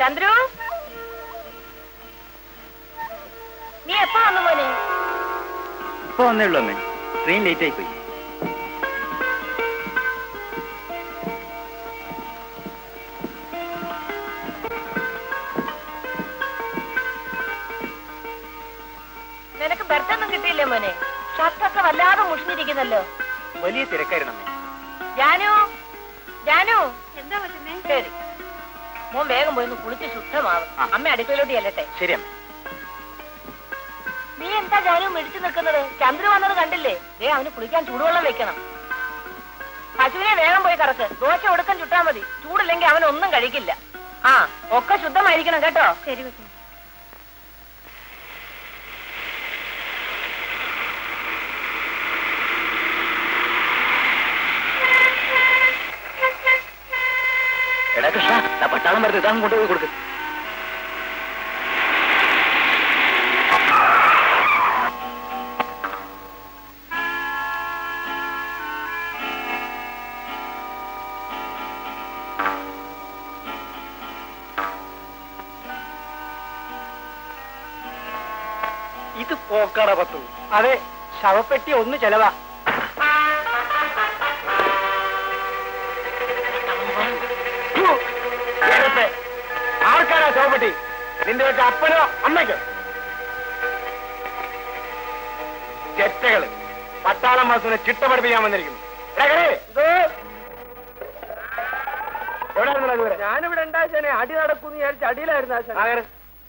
ചന്ദ്രു നീ എപ്പോ വന്നു മോനെ ഇപ്പൊ വന്നേ ഉള്ളൂ അമ്മേ ട്രെയിൻ ലേറ്റ് ആയി പോയി നിനക്ക് ബർത്തൊന്നും കിട്ടിയില്ലേ മോനെ ഷർട്ടൊക്കെ വല്ലാതെ മുഷിഞ്ഞിരിക്കുന്നല്ലോ വലിയ തിരക്കായിരുന്നു അമ്മേ ജാനു ജാനു എന്താ പറ്റുന്നേ ശരി മോൻ വേഗം പോയി ഒന്ന് കുളിച്ച് ശുദ്ധമാവും ആ. അമ്മ അടുക്കളയിലോട്ട് ചെല്ലട്ടെ ശരി അമ്മേ നീ എന്താ ജാനു മിടിച്ചു നിൽക്കുന്നത് ചന്ദ്രു വന്നത് കണ്ടില്ലേ ദേ അവന് കുളിക്കാൻ ചൂടുവെള്ളം വെക്കണം പശുവിനെ വേഗം പോയി കറക്ക് ദോശ ഒടുക്കം ചുട്ടാ മതി ചൂടില്ലെങ്കിൽ അവൻ ഒന്നും കഴിക്കില്ല ആ ഒക്കെ ശുദ്ധമായിരിക്കണം കേട്ടോ ശരി പറ്റുന്നു എടാ കൃഷ്ണ ദാ പട്ടാളം വരുന്നത് ഇതാ കൊണ്ടുപോയി കൊടുക്ക് ഇത് പോക്കട പത്തു അതെ ശവപ്പെട്ടി ഒന്ന് ചെലവാ ആർക്കാരാ ശവപ്പെട്ടി നിന്റെ ഒക്കെ അപ്പനോ അമ്മയ്ക്കോ ചെറ്റകള് പട്ടാളം മാസത്തിന് ചിട്ട പഠിപ്പിക്കാൻ വന്നിരിക്കുന്നു ഞാനിവിടെ ഉണ്ടാശനെ അടി നടക്കുന്നു വിചാരിച്ച അടിയിലായിരുന്നു ആശാൻ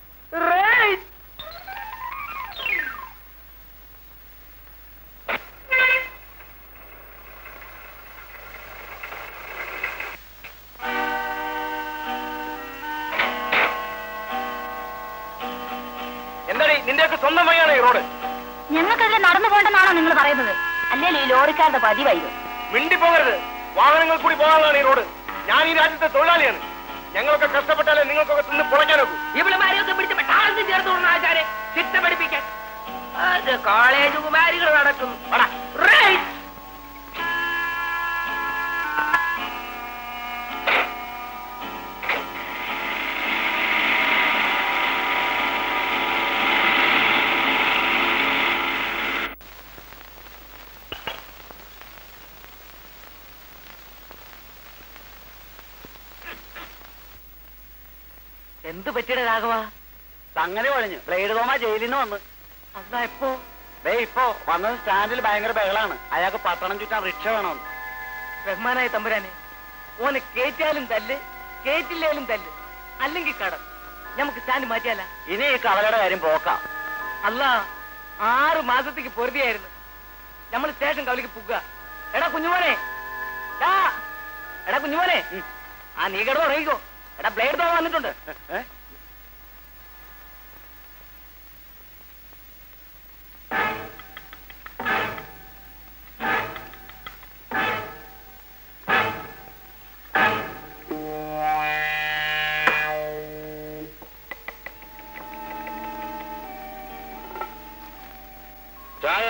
എന്താടി നിന്റെയൊക്കെ സ്വന്തം വഴിയാണ് ഈ റോഡ് ഞങ്ങൾക്കതിൽ നടന്നു പോകണ്ടെന്നാണോ നിങ്ങൾ പറയുന്നത് അല്ലേ ഈ ലോറിക്കാരുടെ പതിവായത് മിണ്ടി പോകരുത് വാഹനങ്ങൾ കൂടി പോകാനുള്ളതാണ് ഈ റോഡ് ഞാൻ ഈ രാജ്യത്തെ തൊഴിലാളിയാണ് ഞങ്ങളൊക്കെ കഷ്ടപ്പെട്ടാലേ നിങ്ങൾക്കൊക്കെ തിന്ന് പൊളയ്ക്കാൻ നോക്കൂ ഇവളുമാരെയൊക്കെ പിടിച്ച് പെട്ടാളത്തിൽ ചേർത്ത് വിടണം ആചാരെ ചിട്ട പഠിപ്പിക്കാൻ അത് കോളേജ് കുമാരികൾ നടക്കുന്നു വാടാ. റൈറ്റ് എന്ത് പറ്റിയുടെ രാഘവ അങ്ങനെ കുഴഞ്ഞു ബ്ലേഡ് തോമ ജയിലിൽ നിന്ന് വന്ന് അതാ എപ്പോ ദേ ഇപ്പോ വന്നത് സ്റ്റാൻഡിൽ ഭയങ്കര ബഹളാണ് അയാൾക്ക് പട്ടണം ചുറ്റാൻ റിക്ഷ വേണമെന്ന് റഹ്മാനായ തമ്പുരാനെ ഓന് കേറ്റാലും തല്ല് കേറ്റില്ലേലും തല്ല് അല്ലെങ്കിൽ കടം നമുക്ക് സ്റ്റാൻഡ് മാറ്റിയാല ഇനി ഈ കവലയുടെ കാര്യം പോക്കാം അല്ല ആറ് മാസത്തേക്ക് പൊറുതിയായിരുന്നു നമ്മൾ സ്റ്റേഷൻ കവലിക്ക് പുക എടാ കുഞ്ഞുമോനെ ഡാ, എടാ കുഞ്ഞുമോനെ ആ നീ കിടന്ന് ഉറങ്ങിക്കോ എടാ ബ്ലേഡ് തോന്നാൻ വന്നിട്ടുണ്ട് ഏ? ചായ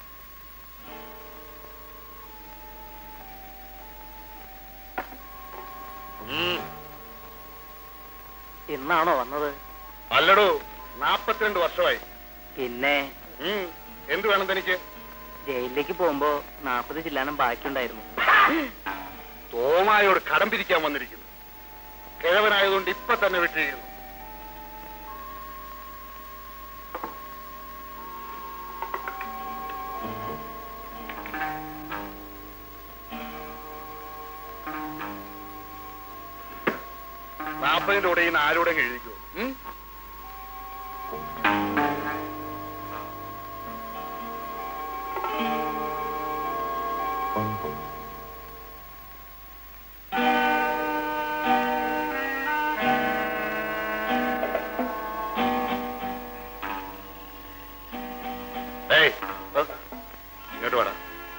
ഇന്നാണോ വന്നത് അല്ലടോ നാപ്പത്തിരണ്ട് വർഷമായി പിന്നെ ഉം. എന്ത് വേണം തനിക്ക് ജയിലിലേക്ക് പോകുമ്പോ നാപ്പത് ചില്ലാനം ബാക്കിയുണ്ടായിരുന്നു തോമായോട് കടം പിരിക്കാൻ വന്നിരിക്കുന്നു കിഴവനായതുകൊണ്ട് ഇപ്പൊ തന്നെ വിട്ടിരിക്കുന്നു നാപ്പതിന്റെ കൂടെ ഇന്ന് ആരോടെ എഴുതിക്കോ ഉം? ഏയ്, ഏ, ഇങ്ങോട്ട് വാടാ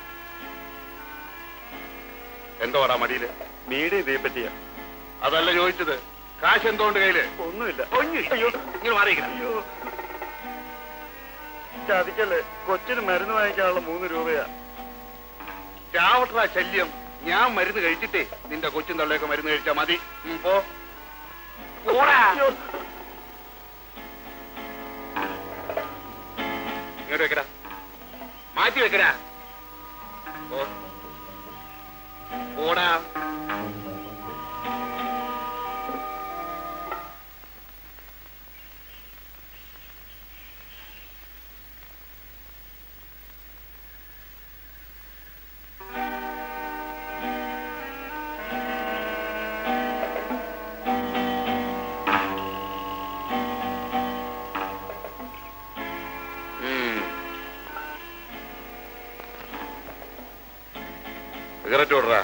എന്തോ വാടാ മടിയില് മീഡിയ ഇതേ പറ്റിയാ അതല്ല ചോദിച്ചത് കാശ് എന്തോണ്ട് കയ്യില് ഒന്നുമില്ല അയ്യോ ഇങ്ങനെ മാറിയിരിക്കണം ചതിക്കല്ലേ കൊച്ചിന് മരുന്ന് വാങ്ങിക്കാനുള്ള മൂന്ന് രൂപയാ ചാവട്ട ശല്യം ഞാൻ മരുന്ന് കഴിച്ചിട്ടേ നിന്റെ കൊച്ചും തള്ളയൊക്കെ മരുന്ന് കഴിച്ചാ മതി ഉം, പോ പോടാ ഇങ്ങോട്ട് വെക്കടാ മാറ്റി വെക്കടാ ഓ ഓടാ സിഗരറ്റ് ഓടറാ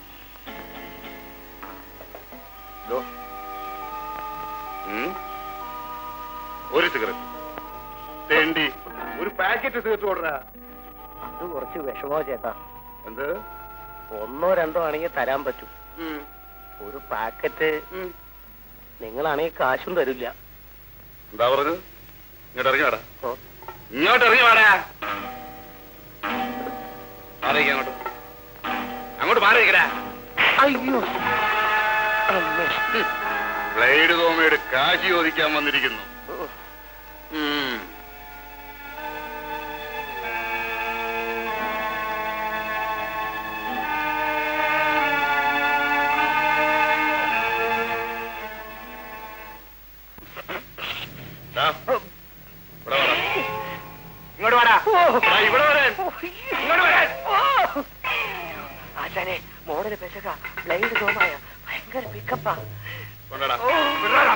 ഒരു സിഗരറ്റ് തേണ്ടി ഒരു പാക്കറ്റ് സിഗരറ്റ് ഓടറാ അത് കുറച്ച് വിഷമോ ചേട്ടാ എന്ത് ഒന്നോ രണ്ടോ ആണെങ്കിൽ തരാൻ പറ്റും ഉം, ഒരു പാക്കറ്റ് ഉം. നിങ്ങളാണെങ്കിൽ കാശും തരില്ല എന്താ പറഞ്ഞത് ഇങ്ങോട്ട് ഇറങ്ങി വാടാ ഓ. ഇങ്ങോട്ട് ഇറങ്ങി വാടാ മാറിയിരിക്ക അങ്ങോട്ട് അങ്ങോട്ട് മാറിയിരിക്കടാ അയ്യോ അമ്മേ. ബ്ലേഡ് തോമയുടെ കാശി ചോദിക്കാൻ വന്നിരിക്കുന്നു ഉം. ദാ, ഇവിടെ വാടാ. ഇങ്ങോട്ട് വാടാ ദാ, ഇവിടെ വരാൻ ഇങ്ങോട്ട് വരാൻ ആശാനെ മോഡല് പെശക ബ്ലൈഡ് തോമായ ഭയങ്കര പിക്കപ്പാ കൊണ്ടടാ വിടാടാ.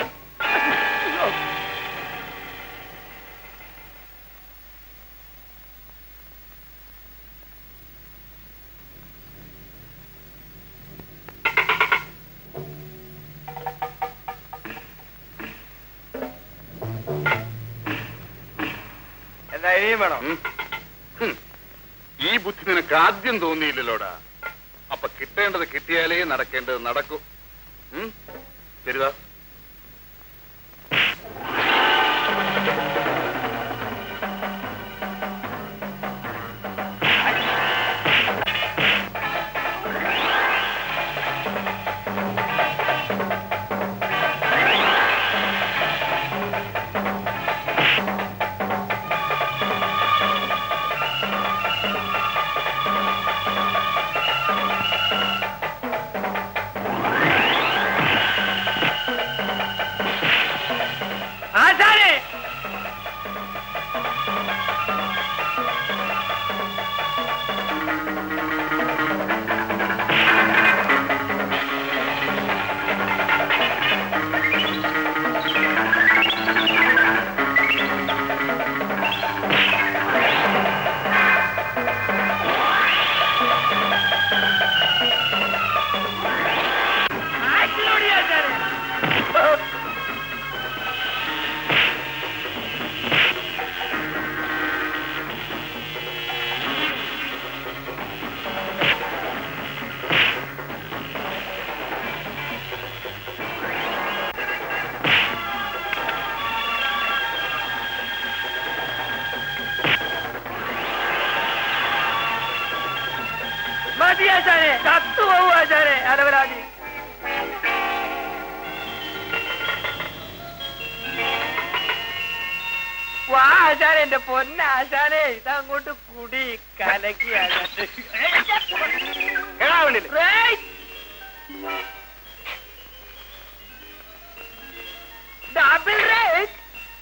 എന്താ ഇനിയും വേണോ ഉം. ഹും. ഈ ബുദ്ധി നിനക്ക് ആദ്യം തോന്നിയില്ലല്ലോടാ അപ്പൊ കിട്ടേണ്ടത് കിട്ടിയാലേ നടക്കേണ്ടത് നടക്കൂ ഉം? ശരിതാ ആശാനെ ആറ്റിലോടി ആശാനെ മതി ആശാനെ ചത്തു പോകും ആശാനെ അടവരാതി വാ ആശാനെ എന്റെ പൊന്ന ആശാനെ ഇതങ്ങോട്ട് കുടി കലക്കി ആശാനെ റേയ്. ഡബിൾ റേറ്റ്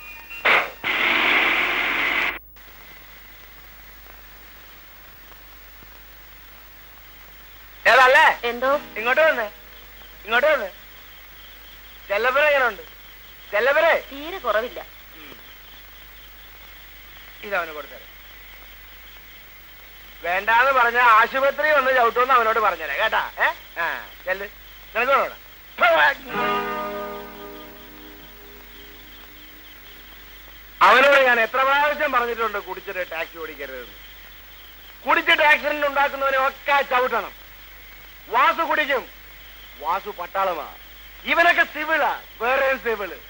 ഏതല്ലേ എന്തോ ഇങ്ങോട്ട് വന്ന് ഇങ്ങോട്ട് വന്ന് ചെല്ലപ്പുര എങ്ങനെയുണ്ട് ചെല്ലപ്പുര തീരെ കുറവില്ല ഇതവന് കൊടുത്തരാം വേണ്ടാന്ന് പറഞ്ഞ ആശുപത്രി ഒന്ന് ചവിട്ടുമെന്ന് അവനോട് പറഞ്ഞേരാ കേട്ടാ ഏ ആ ചെല്ല് നിനക്ക് വേണം അവനോട് ഞാൻ എത്ര പ്രാവശ്യം പറഞ്ഞിട്ടുണ്ട് കുടിച്ചിട്ട് ടാക്സി ഓടിക്കരുതെന്ന് കുടിച്ചിട്ട് ആക്സിഡന്റ് ഉണ്ടാക്കുന്നവനെ ഒക്കെ ചവിട്ടണം വാസു കുടിക്കും വാസു പട്ടാളമാ ഇവനൊക്കെ സിവിളാ വേറെ സിവിള്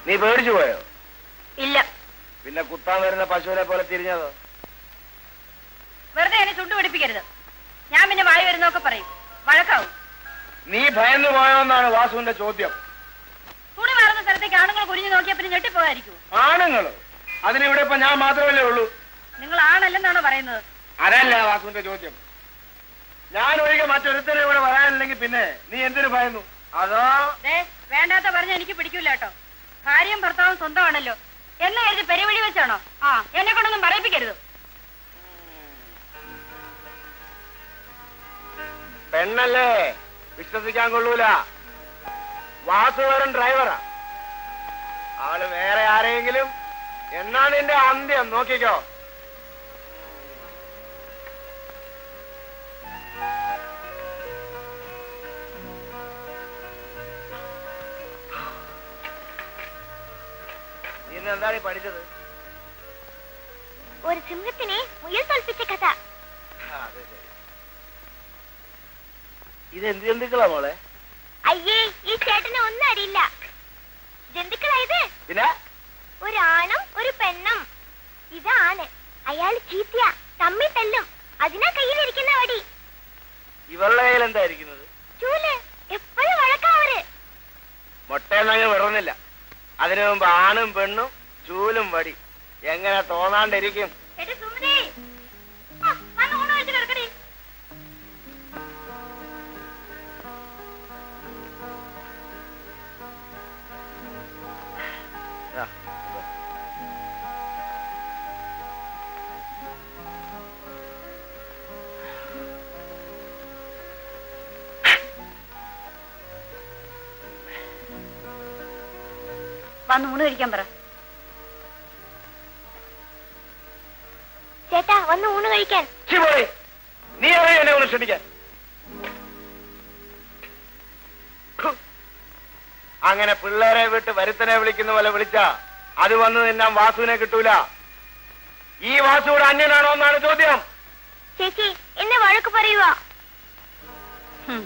നീ പേടിച്ചു പോയോ ഇല്ല പിന്നെ കുത്താൻ വരുന്ന പശുവിനെ പോലെ തിരിഞ്ഞതോ വെറുതെ എന്നെ ചുണ്ടു പിടിപ്പിക്കരുത് ഞാൻ പിന്നെ വായി വരുന്നൊക്കെ പറയും വഴക്കാവും നീ ഭയന്നു പോയോന്നാണ് വാസുവിന്റെ ചോദ്യം തുണി മാറുന്ന സ്ഥലത്തേക്ക് ആണുങ്ങൾ കുനിഞ്ഞു നോക്കിയാ പിന്നെ ഞെട്ടിപ്പോകാതിരിക്കൂ ആണുങ്ങളോ അതിനിവിടെ ഇപ്പൊ ഞാൻ മാത്രമല്ലേ ഉള്ളൂ നിങ്ങൾ ആണല്ലെന്നാണോ പറയുന്നത് അതല്ല വാസുവിന്റെ ചോദ്യം ഞാൻ ഒഴികെ മറ്റൊരുത്തരും ഇവിടെ വരാനില്ലെങ്കിൽ പിന്നെ നീ എന്തിനു ഭയന്നു അതോ ദേ വേണ്ടാത്ത പറഞ്ഞ എനിക്ക് പിടിക്കൂല കേട്ടോ ഭാര്യയും ഭർത്താവും സ്വന്തമാണല്ലോ എന്ന് കരുതി പെരുവഴി വെച്ചാണോ ആ എന്നെ കൊണ്ടൊന്നും പറയിപ്പിക്കരുത് പെണ്ണല്ലേ വിശ്വസിക്കാൻ കൊള്ളൂല വാസു വെറും ഡ്രൈവറാ അവള് വേറെ ആരെങ്കിലും എന്നാ നിന്റെ അന്ത്യം നോക്കിക്കോ നീ ഇന്ന് എന്താണ് ഈ പഠിച്ചത് ഒരു സിംഹത്തിനെ മുയൽ തോൽപ്പിച്ച കഥ ആ, അത് ശരി. ഇത് എന്ത് ജന്തുക്കളാ മോളെ അയ്യേ ഈ ചേട്ടന് ഒന്നും അറിയില്ല ജന്തുക്കളായത് പിന്നെ ഒരു ആണും ഒരു പെണ്ണും ഇതാണ് അയാൾ ചീത്തിയ തമ്മിൽ തല്ലും അതിനാ കയ്യിലിരിക്കുന്ന വടി ഇവളുടെ കയ്യിൽ എന്താ ഇരിക്കുന്നത് ചൂല് എപ്പോഴും വഴക്കാവര് മുട്ടയെന്നങ്ങ് വിടുന്നില്ല അതിനു മുമ്പ് ആണും പെണ്ണും ചൂലും വടി എങ്ങനെ തോന്നാണ്ടിരിക്കും എടി സുമതി ആ, വന്ന് ഊണ് കഴിച്ച് കിടക്കടി ആ, ഇതോ. വന്ന് ഊണ് കഴിക്കാൻ പറ ചേട്ടാ വന്ന് ഊണ് കഴിക്കാൻ ഛി, പോടി. നീ അറിയോ എന്നെ ഒന്ന് ക്ഷണിക്കാൻ ഹു. അങ്ങനെ പിള്ളേരെ വിട്ട് വരുത്തനെ വിളിക്കുന്ന പോലെ വിളിച്ച അത് വന്ന് നിന്നാൻ വാസുവിനെ കിട്ടൂല ഈ വാസുവിടെ അന്യനാണോ എന്നാണ് ചോദ്യം ചേച്ചി എന്നെ വഴക്ക് പറയുവാ ഹും.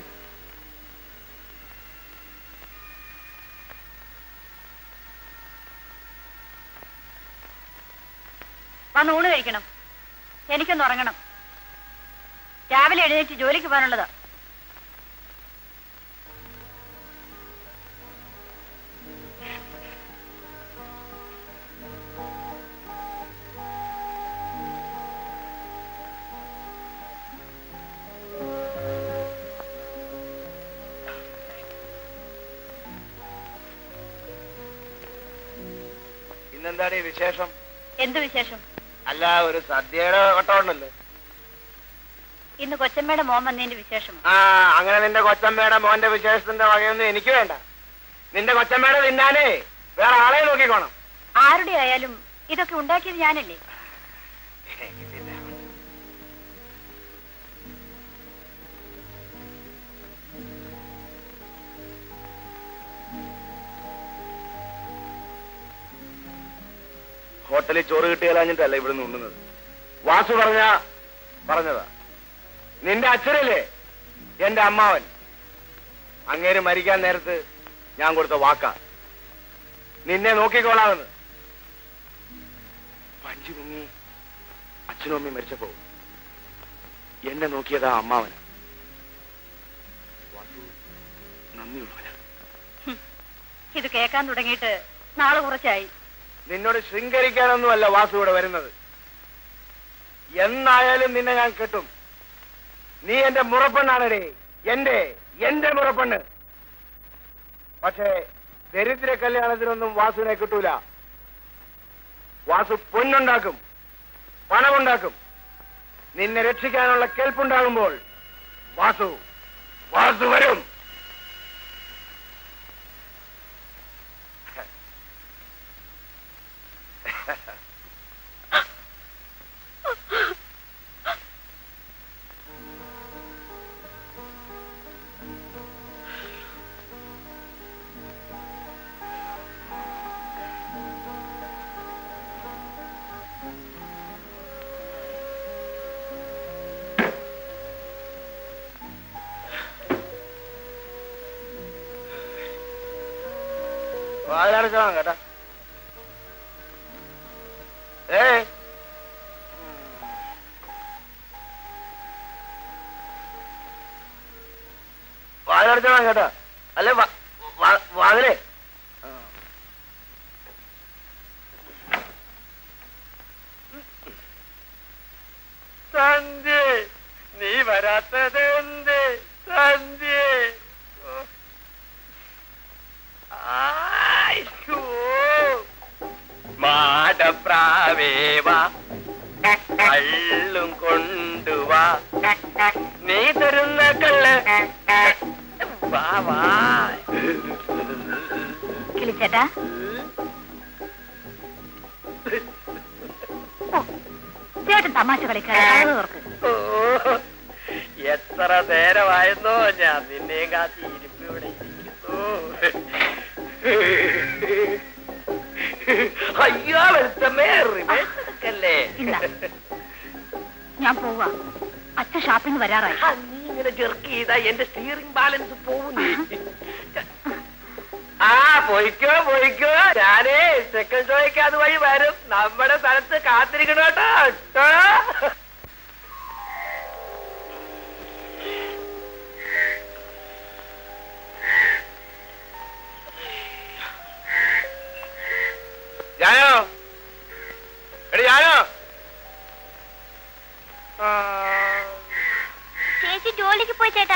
വന്ന് ഊണ് കഴിക്കണം എനിക്കൊന്ന് ഉറങ്ങണം രാവിലെ എഴുന്നേറ്റ് ജോലിക്ക് പോകാനുള്ളതാ ഇന്നെന്താണ് ഈ വിശേഷം എന്ത് വിശേഷം അല്ല ഒരു സദ്യയുടെ വട്ടമുണ്ടല്ലോ ഇന്ന് കൊച്ചമ്മയുടെ മോൻ വന്നതിന്റെ വിശേഷം ആ അങ്ങനെ നിന്റെ കൊച്ചമ്മയുടെ മോന്റെ വിശേഷത്തിന്റെ വകയൊന്നും എനിക്ക് വേണ്ട നിന്റെ കൊച്ചമ്മയുടെ തിന്നാനേ വേറെ ആളെ നോക്കിക്കോണം ആരുടെ ആയാലും ഇതൊക്കെ ഉണ്ടാക്കിയത് ഞാനല്ലേ ഹോട്ടലിൽ ചോറ് കിട്ടിയാലഞ്ഞിട്ടല്ല ഇവിടുന്ന് ഉണ്ണുന്നത് വാസു പറഞ്ഞ പറഞ്ഞതാ നിന്റെ അച്ഛനല്ലേ എന്റെ അമ്മാവൻ അങ്ങേര് മരിക്കാൻ നേരത്ത് ഞാൻ കൊടുത്ത വാക്കാ നിന്നെ നോക്കിക്കോളാമെന്ന് പഞ്ചു മുങ്ങി അച്ഛനും അമ്മയും മരിച്ചപ്പോ എന്നെ നോക്കിയതാ അമ്മാവൻ വാസു നന്ദിയുള്ളവനാ ഇത് കേൾക്കാൻ തുടങ്ങിയിട്ട് നാളെ കുറച്ചായി നിന്നോട് ശൃംഗരിക്കാനൊന്നുമല്ല വാസു ഇവിടെ വരുന്നത് എന്നായാലും നിന്നെ ഞാൻ കെട്ടും നീ എന്റെ മുറപ്പെണ്ണാണടേ എന്റെ എന്റെ മുറപ്പെണ്ണ് പക്ഷേ ദരിദ്ര കല്യാണത്തിനൊന്നും വാസുവിനെ കിട്ടൂല വാസു പൊന്നുണ്ടാക്കും പണമുണ്ടാക്കും നിന്നെ രക്ഷിക്കാനുള്ള കേൾപ്പുണ്ടാകുമ്പോൾ വാസു വാസു വരും വാതിലടച്ചോളാം കേട്ടാ ഏ വാതിലടച്ചോളാം കേട്ടോ അല്ലെ വാതിലേ സന്ധ്യ നീ വരാത്തത് എന്ത് സന്ധ്യ മാടപ്രാവേവാ കള്ളും കൊണ്ടുവാ നീ തരുന്ന കള്ള് വാ വാ കിളിച്ചേട്ടാ ഓ, ചേട്ടൻ തമാശ കളിക്കാതെ തുറക്ക് ഓ, എത്ര നേരമായിരുന്നോ ഞാൻ നിന്നെയും കാത്തി ഇരിപ്പ് ഇവിടെ ഇരിക്കുന്നു അയ്യോ വെളുത്തമ്മേ റിവേഴ്സ് എടുക്കല്ലേ ഇല്ല. ഞാൻ പോവാ അച്ഛൻ ഷാപ്പിംഗ് വരാറായി ആ, നീ ഇങ്ങനെ ജെർക്ക് ചെയ്താ എന്റെ സ്റ്റിയറിംഗ് ബാലൻസ് പോകുന്നേ ആ പോയിക്കോ പോയിക്കോ ഞാനേ സെക്കൻഡ് ഷോയ്ക്ക് അതുവഴി വരും നമ്മുടെ സ്ഥലത്ത് കാത്തിരിക്കണം കേട്ടോ കേട്ടോ ഞാനോ എടി ഞാനോ ആ ചേച്ചി ജോലിക്ക് പോയി ചേട്ടാ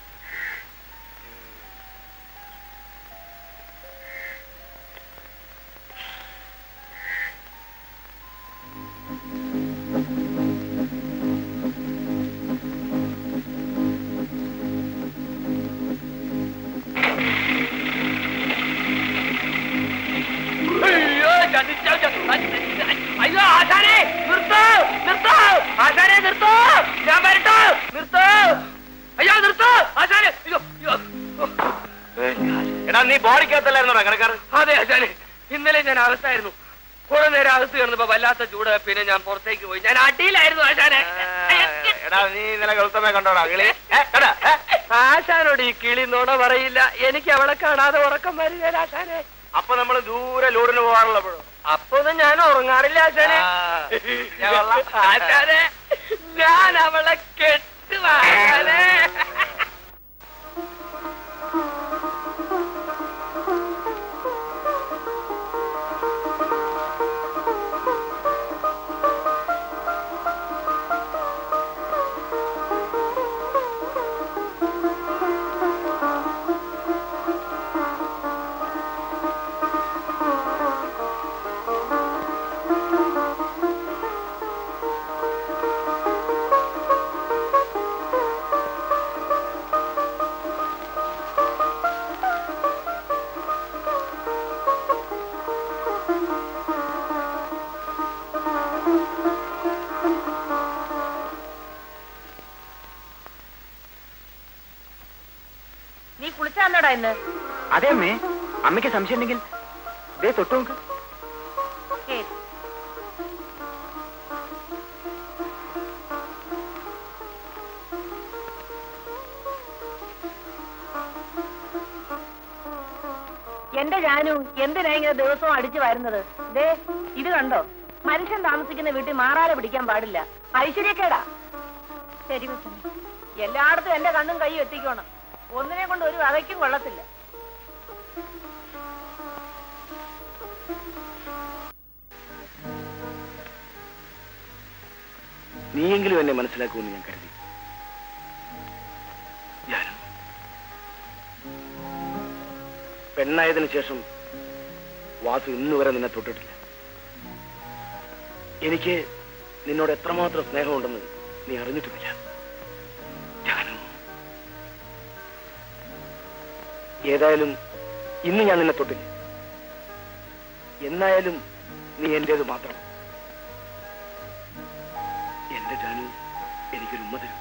അയ്യോ ചതിച്ചോ, ചതി- അയ്യോ ആശാനെ നിർത്തോ നിർത്തോ ആശാനെ നിർത്തോ ഞാൻ വരട്ടോ നിർത്തോ അയ്യോ നിർത്തോ ആശാനെ അയ്യോ അയ്യോ എടാ നീ ബോഡിക്കകത്തല്ലായിരുന്നോ കണക്കാർ അതെ ആശാനെ ഇന്നലെ ഞാൻ അകത്തായിരുന്നു കുറെ നേരം അകത്ത് കിടന്നപ്പോ വല്ലാത്ത ചൂട് പിന്നെ ഞാൻ പുറത്തേക്ക് പോയി ഞാൻ അടിയിലായിരുന്നു ആശാനെ എടാ നീ ഇന്നലെ ഗൗതമെ കണ്ടോടാ കിളി ആശാനോട് ഈ കിളി നുണ പറയില്ല എനിക്ക് അവളെ കാണാതെ ഉറക്കം വരിക ആശാനെ അപ്പൊ നമ്മൾ ദൂരെ ലോഡിന് പോകാറുള്ളപ്പോഴും അപ്പൊ ഒന്നും ഞാൻ ഉറങ്ങാറില്ല ആശാനെ ആശാനെ ഞാൻ അവളെ കെട്ടുവാ ആശാനെ നീ കുളിച്ചാന്നോടാ ഇന്ന് അതെ അമ്മേ അമ്മയ്ക്ക് സംശയം ഉണ്ടെങ്കിൽ ദേ തൊട്ടു നോക്ക് ശരി എന്റെ ജാനു എന്തിനാ ഇങ്ങനെ ദിവസവും അടിച്ചു വരുന്നത് ദേ ഇത് കണ്ടോ മനുഷ്യൻ താമസിക്കുന്ന വീട്ടിൽ മാറാതെ പിടിക്കാൻ പാടില്ല ഐശ്വര്യക്കേടാ ശരി എല്ലായിടത്തും എന്റെ കണ്ണും കൈയും എത്തിക്കണം ഒന്നിനെ കൊണ്ട് ഒരു വകയ്ക്കും കൊള്ളത്തില്ല നീയെങ്കിലും എന്നെ മനസ്സിലാക്കുമെന്ന് ഞാൻ കരുതി ഞാനും പെണ്ണായതിനു ശേഷം വാസു ഇന്ന് വരെ നിന്നെ തൊട്ടിട്ടില്ല എനിക്ക് നിന്നോട് എത്രമാത്രം സ്നേഹമുണ്ടെന്ന് നീ അറിഞ്ഞിട്ടുമില്ല ഞാനും ഏതായാലും ഇന്ന് ഞാൻ നിന്നെ തൊട്ടില്ല എന്നായാലും നീ എന്റേത് മാത്രം എന്റെ ജാനു എനിക്കൊരു ഉമ്മ തരും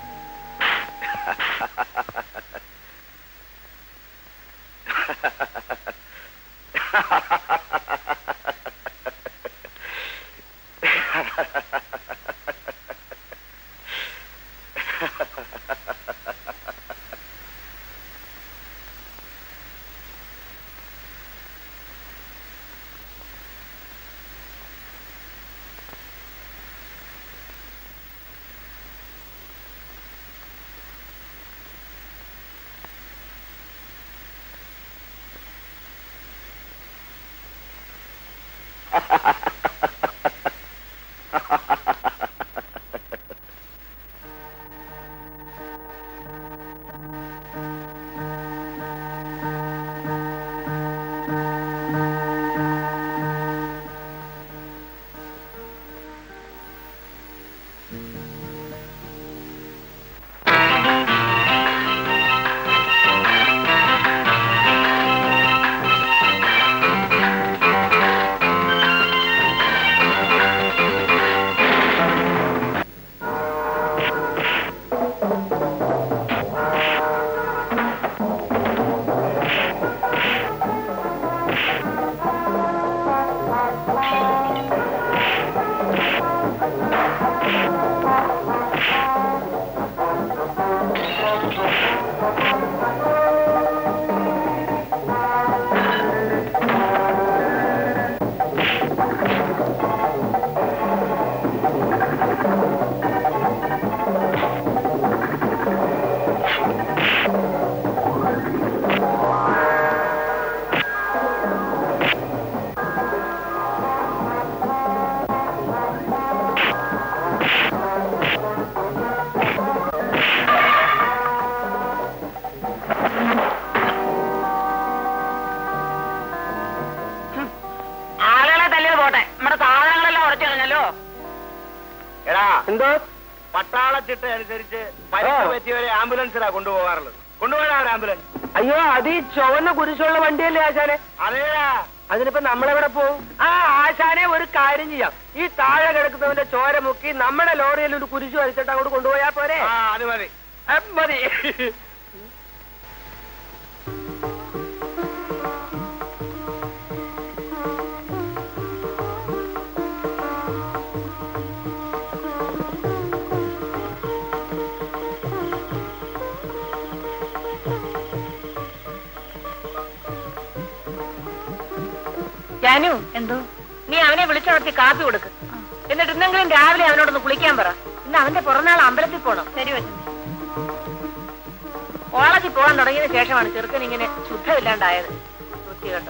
ആളുകളെ തല്ലിയത് പോട്ടെ നമ്മുടെ സാധനങ്ങളെല്ലാം ഉറച്ചു കളഞ്ഞല്ലോ എടാ എന്തോ പട്ടാളച്ചിട്ട അനുസരിച്ച് പരിക്ക് ആ. പറ്റിയവരെ ആംബുലൻസിലാ കൊണ്ടുപോകാറുള്ളത് കൊണ്ടുപോയാ ഒരു ആംബുലൻസ് അയ്യോ അത് ഈ ചുവന്ന കുരിശുള്ള വണ്ടിയല്ലേ ആശാനെ അതേടാ അതിനിപ്പോ നമ്മളെവിടെ പോവും ആ ആശാനെ ഒരു കാര്യം ചെയ്യാം ഈ താഴെ കിടക്കുന്നവന്റെ ചോര മുക്കി നമ്മുടെ ലോറിയിൽ ഒരു കുരിശു വലിച്ചിട്ട് അങ്ങോട്ട് കൊണ്ടുപോയാ പോരെ ആ അത് മതി ആ, മതി ജാനു എന്തോ നീ അവനെ വിളിച്ചുണർത്തി കാപ്പി കൊടുക്ക് എന്നിട്ട് ഇന്നെങ്കിലും രാവിലെ അവനോടൊന്ന് കുളിക്കാൻ പറ ഇന്ന് അവന്റെ പുറന്നാൾ അമ്പലത്തിൽ പോണം ശരി കോളേജിൽ പോകാൻ തുടങ്ങിയതിന് ശേഷമാണ് ചെറുക്കൻ ഇങ്ങനെ ശുദ്ധമില്ലാണ്ടായത് വൃത്തി കേട്ടോ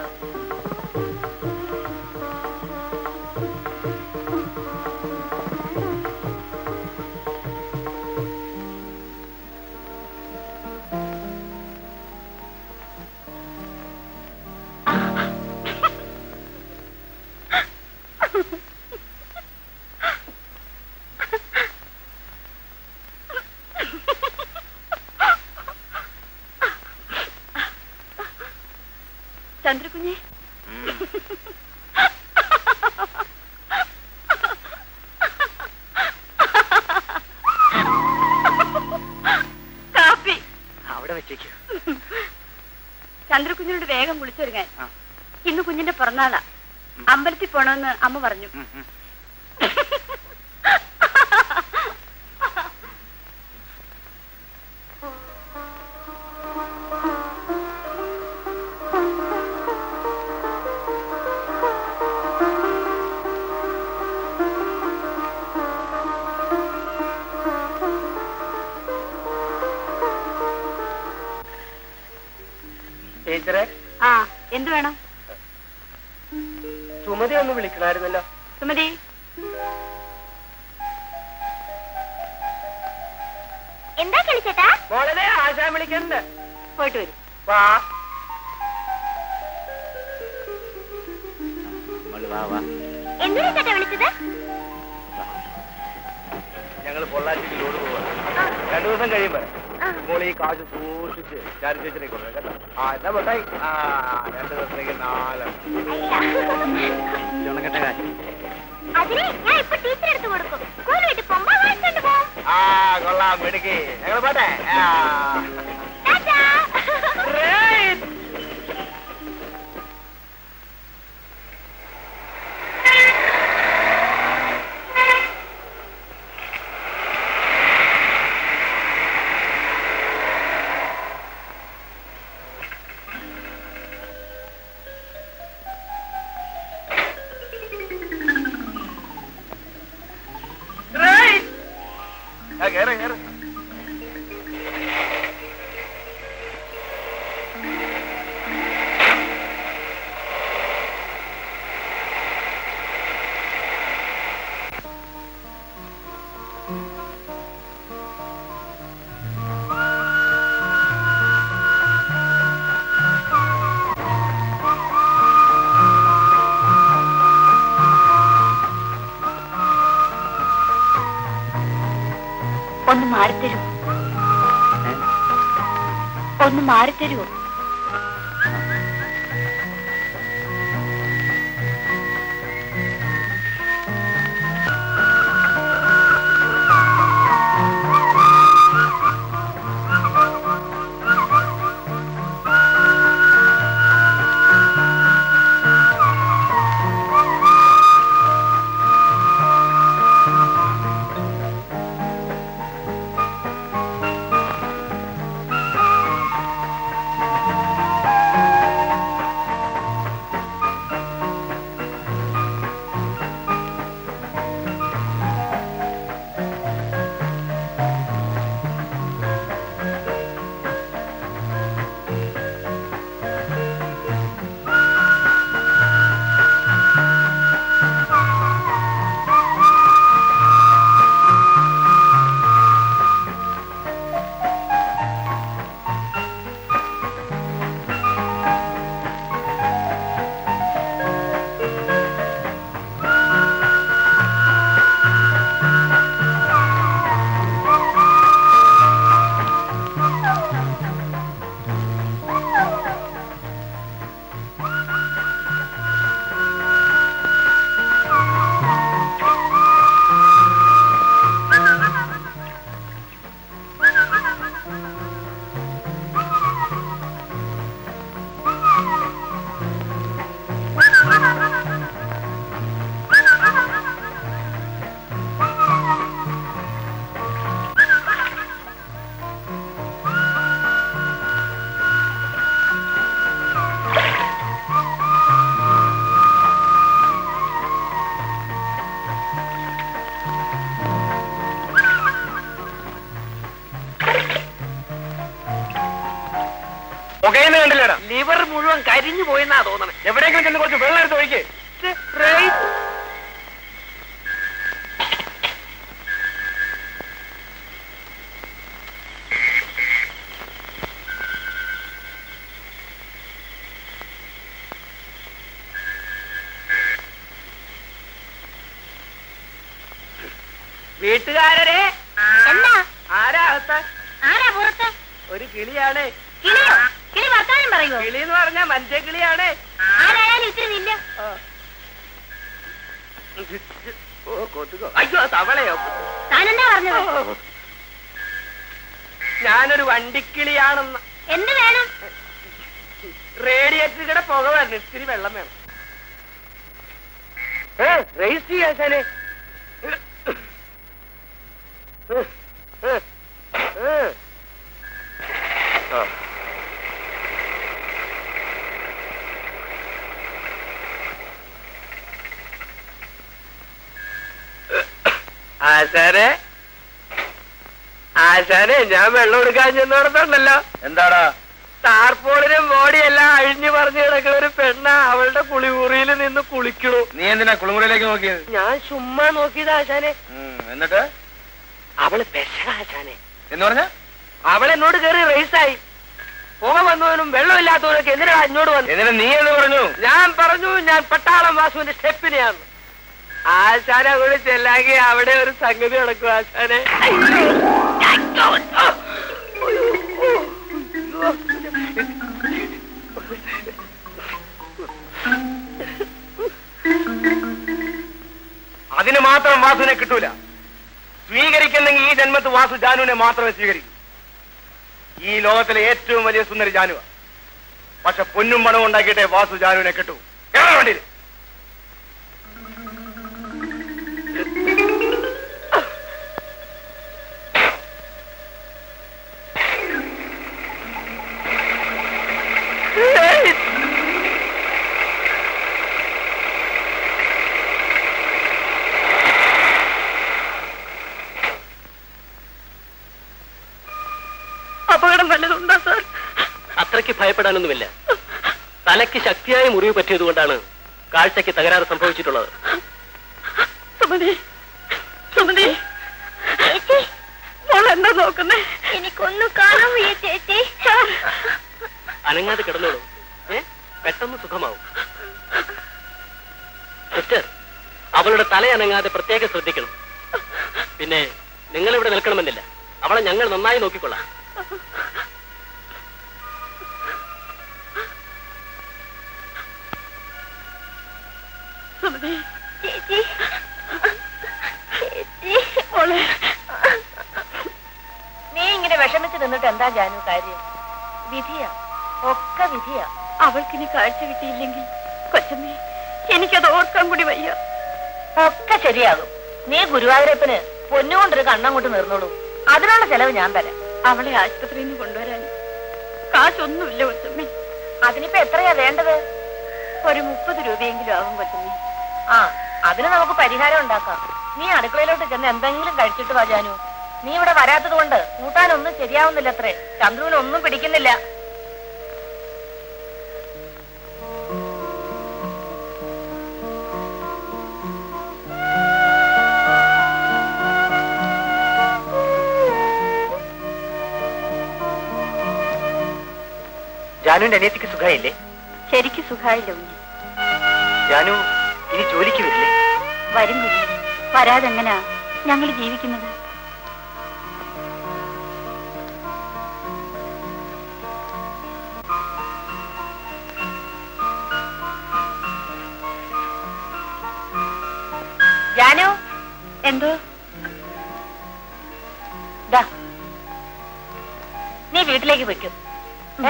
ചന്ദ്രകുഞ്ഞെ കാപ്പി അവിടെ വെച്ചേക്കൂ ചന്ദ്രകുഞ്ഞിനോട് വേഗം കുളിച്ചൊരുങ്ങാൻ ആ. ഇന്ന് കുഞ്ഞിന്റെ പിറന്നാളാ അമ്പലത്തിൽ പോണമെന്ന് അമ്മ പറഞ്ഞു ഉം, ഉം. ടീച്ചറെ ആ എന്ത് വേണം സുമതി ഒന്ന് വിളിക്കണമായിരുന്നല്ലോ സുമതി എന്താ കളിച്ചേട്ടാ മോളെ ആശാൻ വിളിക്കണ്ട് പോയിട്ട് വരും വാ നമ്മള് വാ വാ എന്തിനാ ചേട്ടാ വിളിച്ചത് ഞങ്ങൾ പൊള്ളാച്ചിക്ക് ലോഡ് പോവാ രണ്ടു ദിവസം കഴിയുമ്പോ ആ. മോൾ ഈ കാശ് സൂക്ഷിച്ച് ചാരി ചേച്ചിനെ കൊണ്ടു കേട്ടോ ആ എന്നാ പൊട്ടായി ആ രണ്ടു ദിവസത്തേക്ക് നാല് ചുണക്കട്ട കാശ് അതിന് ഞാൻ ഇപ്പൊ ടീച്ചർ എടുത്ത് കൊടുക്കും സ്കൂൾ വീട്ടിൽ പോകുമ്പോ വാങ്ങിക്കൊണ്ട് പോകും ആ കൊള്ളാം മിടുക്കി ഞങ്ങൾ പോട്ടെ ആ ടാറ്റാ. ആ, കേറ് കേറ് ഒന്ന് മാറിത്തരൂ ഒന്ന് മാറിത്തരുമോ പുകയെന്ന് കണ്ടില്ലേടാ ലിവർ മുഴുവൻ കരിഞ്ഞു പോയെന്നാ തോന്നണേ എവിടെയെങ്കിലും ചെന്ന് കുറച്ച് വെള്ളം എടുത്ത് ഒഴിക്കേ ഛെ, റേസ്. വീട്ടുകാരരെ എന്താ ആരാ അകത്ത് ആരാ പുറത്ത് ഒരു കിളിയാണ് കിളിയോ കിളി വർത്താനം പറയുമോ കിളി എന്ന് പറഞ്ഞാ മനുഷ്യ കിളിയാണ് ആരായാലും ഇത്തിരി നില്ല ഓ കൊതുകോ അയ്യോ തവളയോ താനെന്താ പറഞ്ഞത് ഞാനൊരു വണ്ടിക്കിളിയാണെന്ന് എന്ത് വേണം റേഡിയേറ്ററുടെ പുക വരണം ഇത്തിരി വെള്ളം വേണം റേസ് ചെയ്യാശാനെ ആശാനെ ആശാനെ ഞാൻ വെള്ളം എടുക്കാൻ ചെന്നോടത്തുണ്ടല്ലോ എന്താടാ ടാർപോളിനും ബോഡിയെല്ലാം അഴിഞ്ഞു പറഞ്ഞു കിടക്കുന്ന ഒരു പെണ്ണ അവളുടെ കുളിമുറിയിൽ നിന്ന് കുളിക്കണു നീ എന്തിനാ കുളിമുറിയിലേക്ക് നോക്കിയത് ഞാൻ ചുമ്മാ നോക്കിയത് ആശാനെ ഉം, എന്നിട്ട് അവള് പെശക ആശാനെ എന്ന് പറഞ്ഞ അവൾ എന്നോട് കയറി റേസായി പുക വന്നവനും വെള്ളമില്ലാത്തവനൊക്കെ എന്തിനാ എന്നോട് വന്നു എന്നിട്ട് നീ എന്ന് പറഞ്ഞു ഞാൻ പറഞ്ഞു ഞാൻ പട്ടാളം വാസുവിന്റെ സ്റ്റെപ്പിനെയാണ് ആശാനെ കൂടി ചെല്ലാങ്കി അവിടെ ഒരു സംഗതി നടക്കും ആശാനെ അതിന് മാത്രം വാസുവിനെ കിട്ടൂല സ്വീകരിക്കുന്നെങ്കിൽ ഈ ജന്മത്ത് വാസു ജാനുവിനെ മാത്രമേ സ്വീകരിക്കൂ ഈ ലോകത്തിലെ ഏറ്റവും വലിയ സുന്ദരി ജാനുവ പക്ഷെ പൊന്നും പണവും ഉണ്ടാക്കിയിട്ടേ വാസു ജാനുവിനെ കിട്ടൂ കേറാൻ വേണ്ടിയില്ല അപകടം വല്ലതുണ്ടോ സാർ അത്രയ്ക്ക് ഭയപ്പെടാനൊന്നുമില്ല തലയ്ക്ക് ശക്തിയായ മുറിവ് പറ്റിയതുകൊണ്ടാണ് കാഴ്ചയ്ക്ക് തകരാറ് സംഭവിച്ചിട്ടുള്ളത് സുമതി സുമതി ചേച്ചി മോൾ എന്താ നോക്കുന്നേ എനിക്കൊന്നും കാണാൻ വയ്യ ചേച്ചി അനങ്ങാതെ കിടന്നോളൂ ഏ പെട്ടെന്ന് സുഖമാവും സിസ്റ്റർ അവളുടെ തല അനങ്ങാതെ പ്രത്യേകം ശ്രദ്ധിക്കണം പിന്നെ നിങ്ങൾ ഇവിടെ നിൽക്കണമെന്നില്ല അവളെ ഞങ്ങൾ നന്നായി നോക്കിക്കൊള്ളാം ചേച്ചി ചേച്ചി മോളെ നീ ഇങ്ങനെ വിഷമിച്ച് നിന്നിട്ട് എന്താ ജാനു കാര്യം വിധിയാ ഒക്കെ വിധിയാ അവൾക്കിനി കാഴ്ച കിട്ടിയില്ലെങ്കിൽ കൊച്ചമ്മേ എനിക്കത് ഓർക്കാൻ കൂടി വയ്യ ഒക്കെ ശരിയാകും നീ ഗുരുവായൂരപ്പന് പൊന്നുകൊണ്ടൊരു കണ്ണം കൊണ്ട് നിർന്നോളൂ അതിനുള്ള ചെലവ് ഞാൻ തരാം അവളെ ആശുപത്രിയിൽ നിന്ന് കൊണ്ടുവരാൻ കാശൊന്നുമില്ല കൊച്ചമ്മേ അതിനിപ്പോ എത്രയാ വേണ്ടത് ഒരു മുപ്പത് രൂപയെങ്കിലും ആകും കൊച്ചമ്മേ ആ അതിന് നമുക്ക് പരിഹാരം ഉണ്ടാക്കാം നീ അടുക്കളയിലോട്ട് ചെന്ന് എന്തെങ്കിലും കഴിച്ചിട്ട് വാ ജാനു നീ ഇവിടെ വരാത്തത് കൊണ്ട് കൂട്ടാനൊന്നും ശരിയാവുന്നില്ല അത്രേ ചന്ദ്രുവിനൊന്നും പിടിക്കുന്നില്ല ജാനുവിന്റെ അനിയത്തിക്ക് സുഖമായില്ലേ ശരിക്ക് സുഖായില്ല ഉണ്ണി ജാനു ഇനി ജോലിക്ക് വരില്ലേ വരും കുഞ്ഞ് വരാതെങ്ങനാ ഞങ്ങൾ ജീവിക്കുന്നത് ജാനു എന്തോ ദാ നീ വീട്ടിലേക്ക് വെക്കും ഏ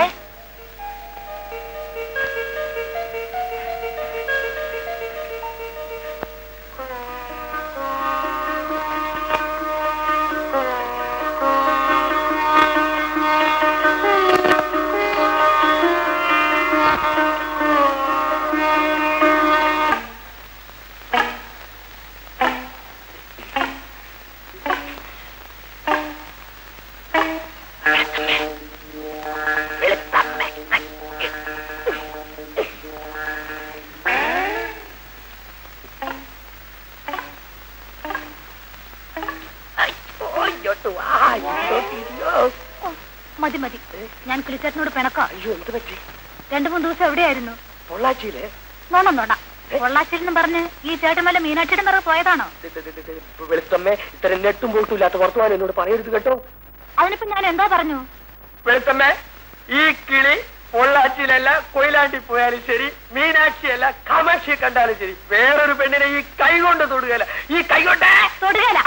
മതി മതി ഞാൻ കിളിച്ചേട്ടനോട് പിണക്കാം അയ്യോ എന്ത് പറ്റി രണ്ടു മൂന്ന് ദിവസം എവിടെയായിരുന്നു പൊള്ളാച്ചിയിലെ നോണം നോണ പൊള്ളാച്ചിലെന്ന് പറഞ്ഞ് ഈ ചേട്ടൻ വല്ല മീനാക്ഷിയുടെ മറ പോയതാണോ വെളുത്തമ്മേ ഇത്തരം നെട്ടും പോയിട്ടും ഇല്ലാത്ത വർത്തമാനം എന്നോട് പറയരുത് കേട്ടോ അതിനിപ്പോ ഞാൻ എന്താ പറഞ്ഞു വെളുത്തമ്മേ ഈ കിളി പൊള്ളാച്ചിയിലല്ല കൊയിലാണ്ടി പോയാലും ശരി മീനാക്ഷിയല്ല കാമാക്ഷി കണ്ടാലും ശരി വേറൊരു പെണ്ണിനെ ഈ കൈ കൊണ്ട് തൊടുകയല്ല ഈ കൈ കൊണ്ട് തൊടുകയില്ല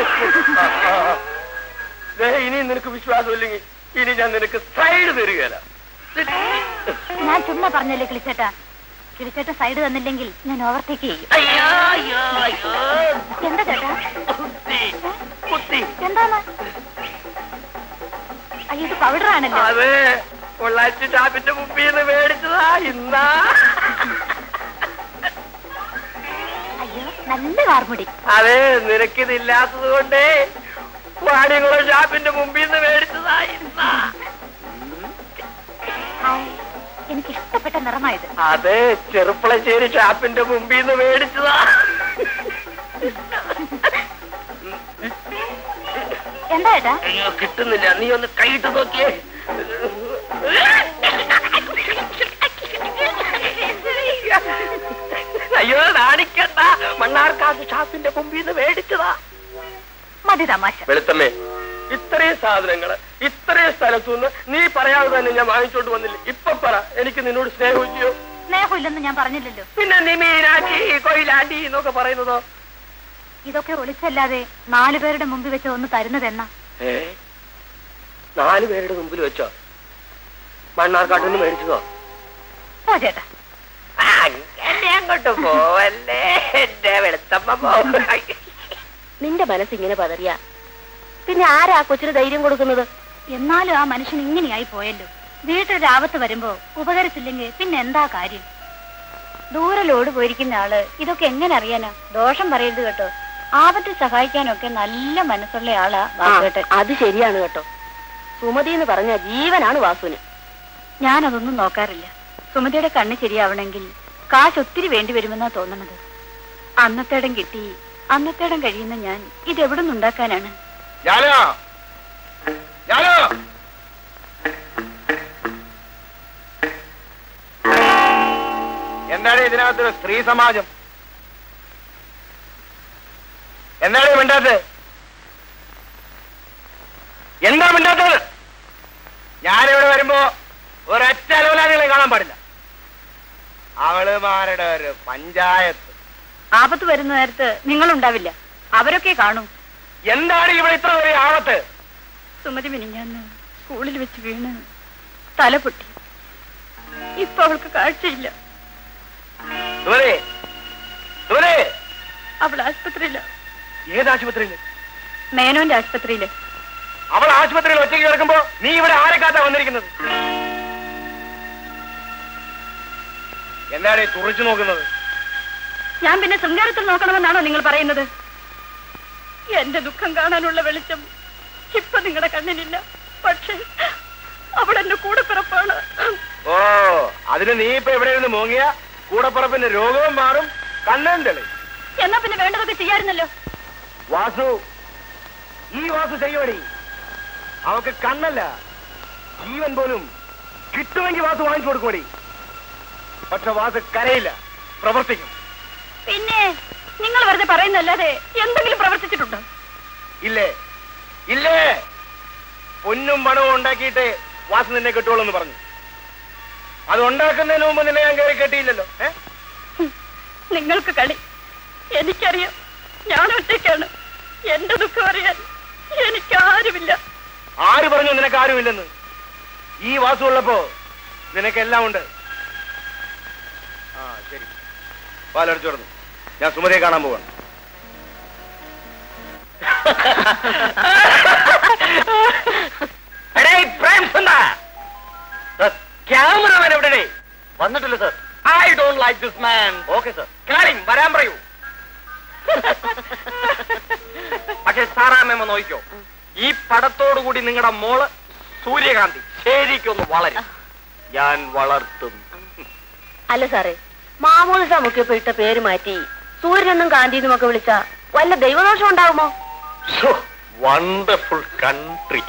ദേ, ഇനി നിനക്ക് വിശ്വാസമില്ലെങ്കിൽ ഇനി ഞാൻ നിനക്ക് സൈഡ് തരികയല്ല ഞാൻ ചുമ്മാ പറഞ്ഞല്ലേ കിളിച്ചേട്ടാ കിളിച്ചേട്ടൻ സൈഡ് തന്നില്ലെങ്കിൽ ഞാൻ ഓവർടേക്ക് ചെയ്യും എന്താ ചേട്ടാ എന്താണ് അയ്യോ ഇത് പൗഡർ ആണല്ലോ അത് പൊള്ളാച്ചി ഷാപ്പിന്റെ മുമ്പിൽ നിന്ന് മേടിച്ചതാ ഇന്നാ അയ്യോ നല്ല കാർമുടി അതെ നിനക്കിതില്ലാത്തത് കൊണ്ടേ വാടികുളം ഷാപ്പിന്റെ മുമ്പിൽ നിന്ന് മേടിച്ചതാ ഇന്നാ ഹായ്, എനിക്ക് ഇഷ്ടപ്പെട്ട നിറമായത് അതെ ചെറുപ്പളശ്ശേരി ഷാപ്പിന്റെ മുമ്പിൽ നിന്ന് മേടിച്ചതാ എന്താ ചേട്ടാ അയ്യോ കിട്ടുന്നില്ല നീ ഒന്ന് കൈയിട്ട് നോക്കിയേ അയ്യോ നാണിക്കണ്ട മണ്ണാർക്കാട് ഷാപ്പിന്റെ മുമ്പിൽ നിന്ന് മേടിച്ചതാ മതി തമാശ വെളുത്തമ്മേ ഇത്രയും സാധനങ്ങള് ഇത്രയും സ്ഥലത്തുനിന്ന് നീ പറയാതെ തന്നെ ഞാൻ വാങ്ങിച്ചോണ്ട് വന്നില്ല ഇപ്പൊ പറ എനിക്ക് നിന്നോട് സ്നേഹിക്കുകയോ സ്നേഹമില്ലെന്ന് ഞാൻ പറഞ്ഞില്ലല്ലോ പിന്നെ നീ മീനാച്ചി കൊയിലാണ്ടി എന്നൊക്കെ പറയുന്നതോ ഇതൊക്കെ ഒളിച്ചല്ലാതെ നാലു പേരുടെ മുമ്പിൽ വെച്ച് ഒന്ന് തരുന്നതെന്നാ ഏ നാല് പേരുടെ മുമ്പിൽ വെച്ചോ മണ്ണാർക്കാട്ടിൽ നിന്ന് മേടിച്ചതോ പോ ചേട്ടാ അങ്ങനെ അങ്ങോട്ട് പോവല്ലേ എന്റെ വെളുത്തമ്മ പോവ നിന്റെ മനസ്സിങ്ങനെ പതറിയ പിന്നെ ആരാ ആ കൊച്ചിന് ധൈര്യം കൊടുക്കുന്നത് എന്നാലും ആ മനുഷ്യൻ ഇങ്ങനെയായി പോയല്ലോ വീട്ടിലൊരു ആപത്ത് വരുമ്പോ ഉപകരിച്ചില്ലെങ്കിൽ പിന്നെ എന്താ കാര്യം ദൂരെ ലോഡ് പോയിരിക്കുന്ന ആള് ഇതൊക്കെ എങ്ങനെ അറിയാനാ ദോഷം പറയരുത് കേട്ടോ ആപത്തിൽ സഹായിക്കാനൊക്കെ നല്ല മനസ്സുള്ള ആളാ വാസുവേട്ടൻ അത് ശരിയാണ് കേട്ടോ സുമതി എന്ന് പറഞ്ഞ ജീവനാണ് വാസുവിന് ഞാനതൊന്നും നോക്കാറില്ല സുമതിയുടെ കണ്ണ് ശരിയാവണമെങ്കിൽ കാശ് ഒത്തിരി വേണ്ടി വരുമെന്നാ തോന്നണത് അന്നത്തേടം കിട്ടി അന്നത്തേടം കഴിയുന്ന ഞാൻ ഇതെവിടെ നിന്നുണ്ടാക്കാനാണ് ഞാനോ ഞാനോ എന്താണ് ഇതിനകത്തൊരു സ്ത്രീ സമാജം എന്താണ് വേണ്ടത് എന്താ മിണ്ടാത്തത് ഞാനിവിടെ വരുമ്പോ ഒരൊറ്റ അലവലാദികളെ കാണാൻ പാടില്ല അവളുമാരുടെ ഒരു പഞ്ചായത്ത് ആപത്ത് വരുന്ന നേരത്ത് നിങ്ങളുണ്ടാവില്ല അവരൊക്കെ കാണും എന്താണ് ഇവിടെ ഇത്ര വലിയ ആപത്ത് സുമതി മിനിഞ്ഞാന്ന് സ്കൂളിൽ വെച്ച് വീണ് തല പൊട്ടി ഇപ്പൊ അവൾക്ക് കാഴ്ചയില്ല സുമതി സുമതി അവൾ ആശുപത്രിയില ഏത് ആശുപത്രിയിൽ മേനോന്റെ ആശുപത്രിയില് അവൾ ആശുപത്രിയിൽ ഒറ്റയ്ക്ക് കിടക്കുമ്പോ നീ ഇവിടെ ആരെ കാത്താ വന്നിരിക്കുന്നത് എന്താണ് ഈ തുറച്ചു നോക്കുന്നത് ഞാൻ പിന്നെ ശൃംഗാരത്തിൽ നോക്കണമെന്നാണോ നിങ്ങൾ പറയുന്നത് എന്റെ ദുഃഖം കാണാനുള്ള വെളിച്ചം ഇപ്പൊ നിങ്ങളുടെ കണ്ണിനില്ല പക്ഷേ അവൾ എന്റെ കൂടെ പിറപ്പാണ് ഓ അതിന് നീ ഇപ്പൊ ഇവിടെ ഇരുന്ന് മൂങ്ങിയ കൂടപ്പറപ്പിന്റെ രോഗവും മാറും കണ്ണും തെളി എന്നാ പിന്നെ വേണ്ടതൊക്കെ ചെയ്യാറുന്നല്ലോ വാസു ഈ വാസു ചെയ്യോടി അവക്ക് കണ്ണല്ല ജീവൻ പോലും കിട്ടുമെങ്കിൽ വാസു വാങ്ങിച്ചു കൊടുക്കോടി പക്ഷെ വാസു കരയില്ല പ്രവർത്തിക്കും പിന്നെ നിങ്ങൾ വെറുതെ പറയുന്നല്ലാതെ എന്തെങ്കിലും പ്രവർത്തിച്ചിട്ടുണ്ടോ ഇല്ലേ ഇല്ലേ പൊന്നും പണവും ഉണ്ടാക്കിയിട്ട് വാസു നിന്നെ കിട്ടുള്ളൂ എന്ന് പറഞ്ഞു അത് ഉണ്ടാക്കുന്നതിന് മുമ്പ് നിന്നെ ഞാൻ കയറി കെട്ടിയില്ലല്ലോ ഏ ഹും, നിങ്ങൾക്ക് കളി എനിക്കറിയാം ഞാൻ ഒറ്റയ്ക്കാണ് എന്റെ ദുഃഖം അറിയാൻ എനിക്കാരുമില്ല ആര് പറഞ്ഞു നിനക്ക് ആരുമില്ലെന്ന് ഈ വാസു ഉള്ളപ്പോ നിനക്കെല്ലാം ഉണ്ട് ആ ശരി പാലടിച്ചു തുടർന്നു ഞാൻ സുമതിയെ കാണാൻ പോവാണ് ക്യാമറമാൻ എവിടെ വന്നിട്ടില്ല sir I don't like this man okay sir കാളിം വരാൻ പറയൂ പക്ഷെ സാറാമ്മ നോക്കിക്കോ ഈ പടത്തോടു കൂടി നിങ്ങളുടെ മോള് സൂര്യകാന്തി ശരിക്കൊന്ന് വളരും ഞാൻ വളർത്തും അല്ല സാറേ മാമോദിസ മുക്കിയപ്പോ ഇട്ട പേര് മാറ്റി സൂര്യനെന്നും കാന്തിന്നും ഒക്കെ വിളിച്ച വല്ല ദൈവദോഷം ഉണ്ടാവുമോ വണ്ടർഫുൾ കൺട്രി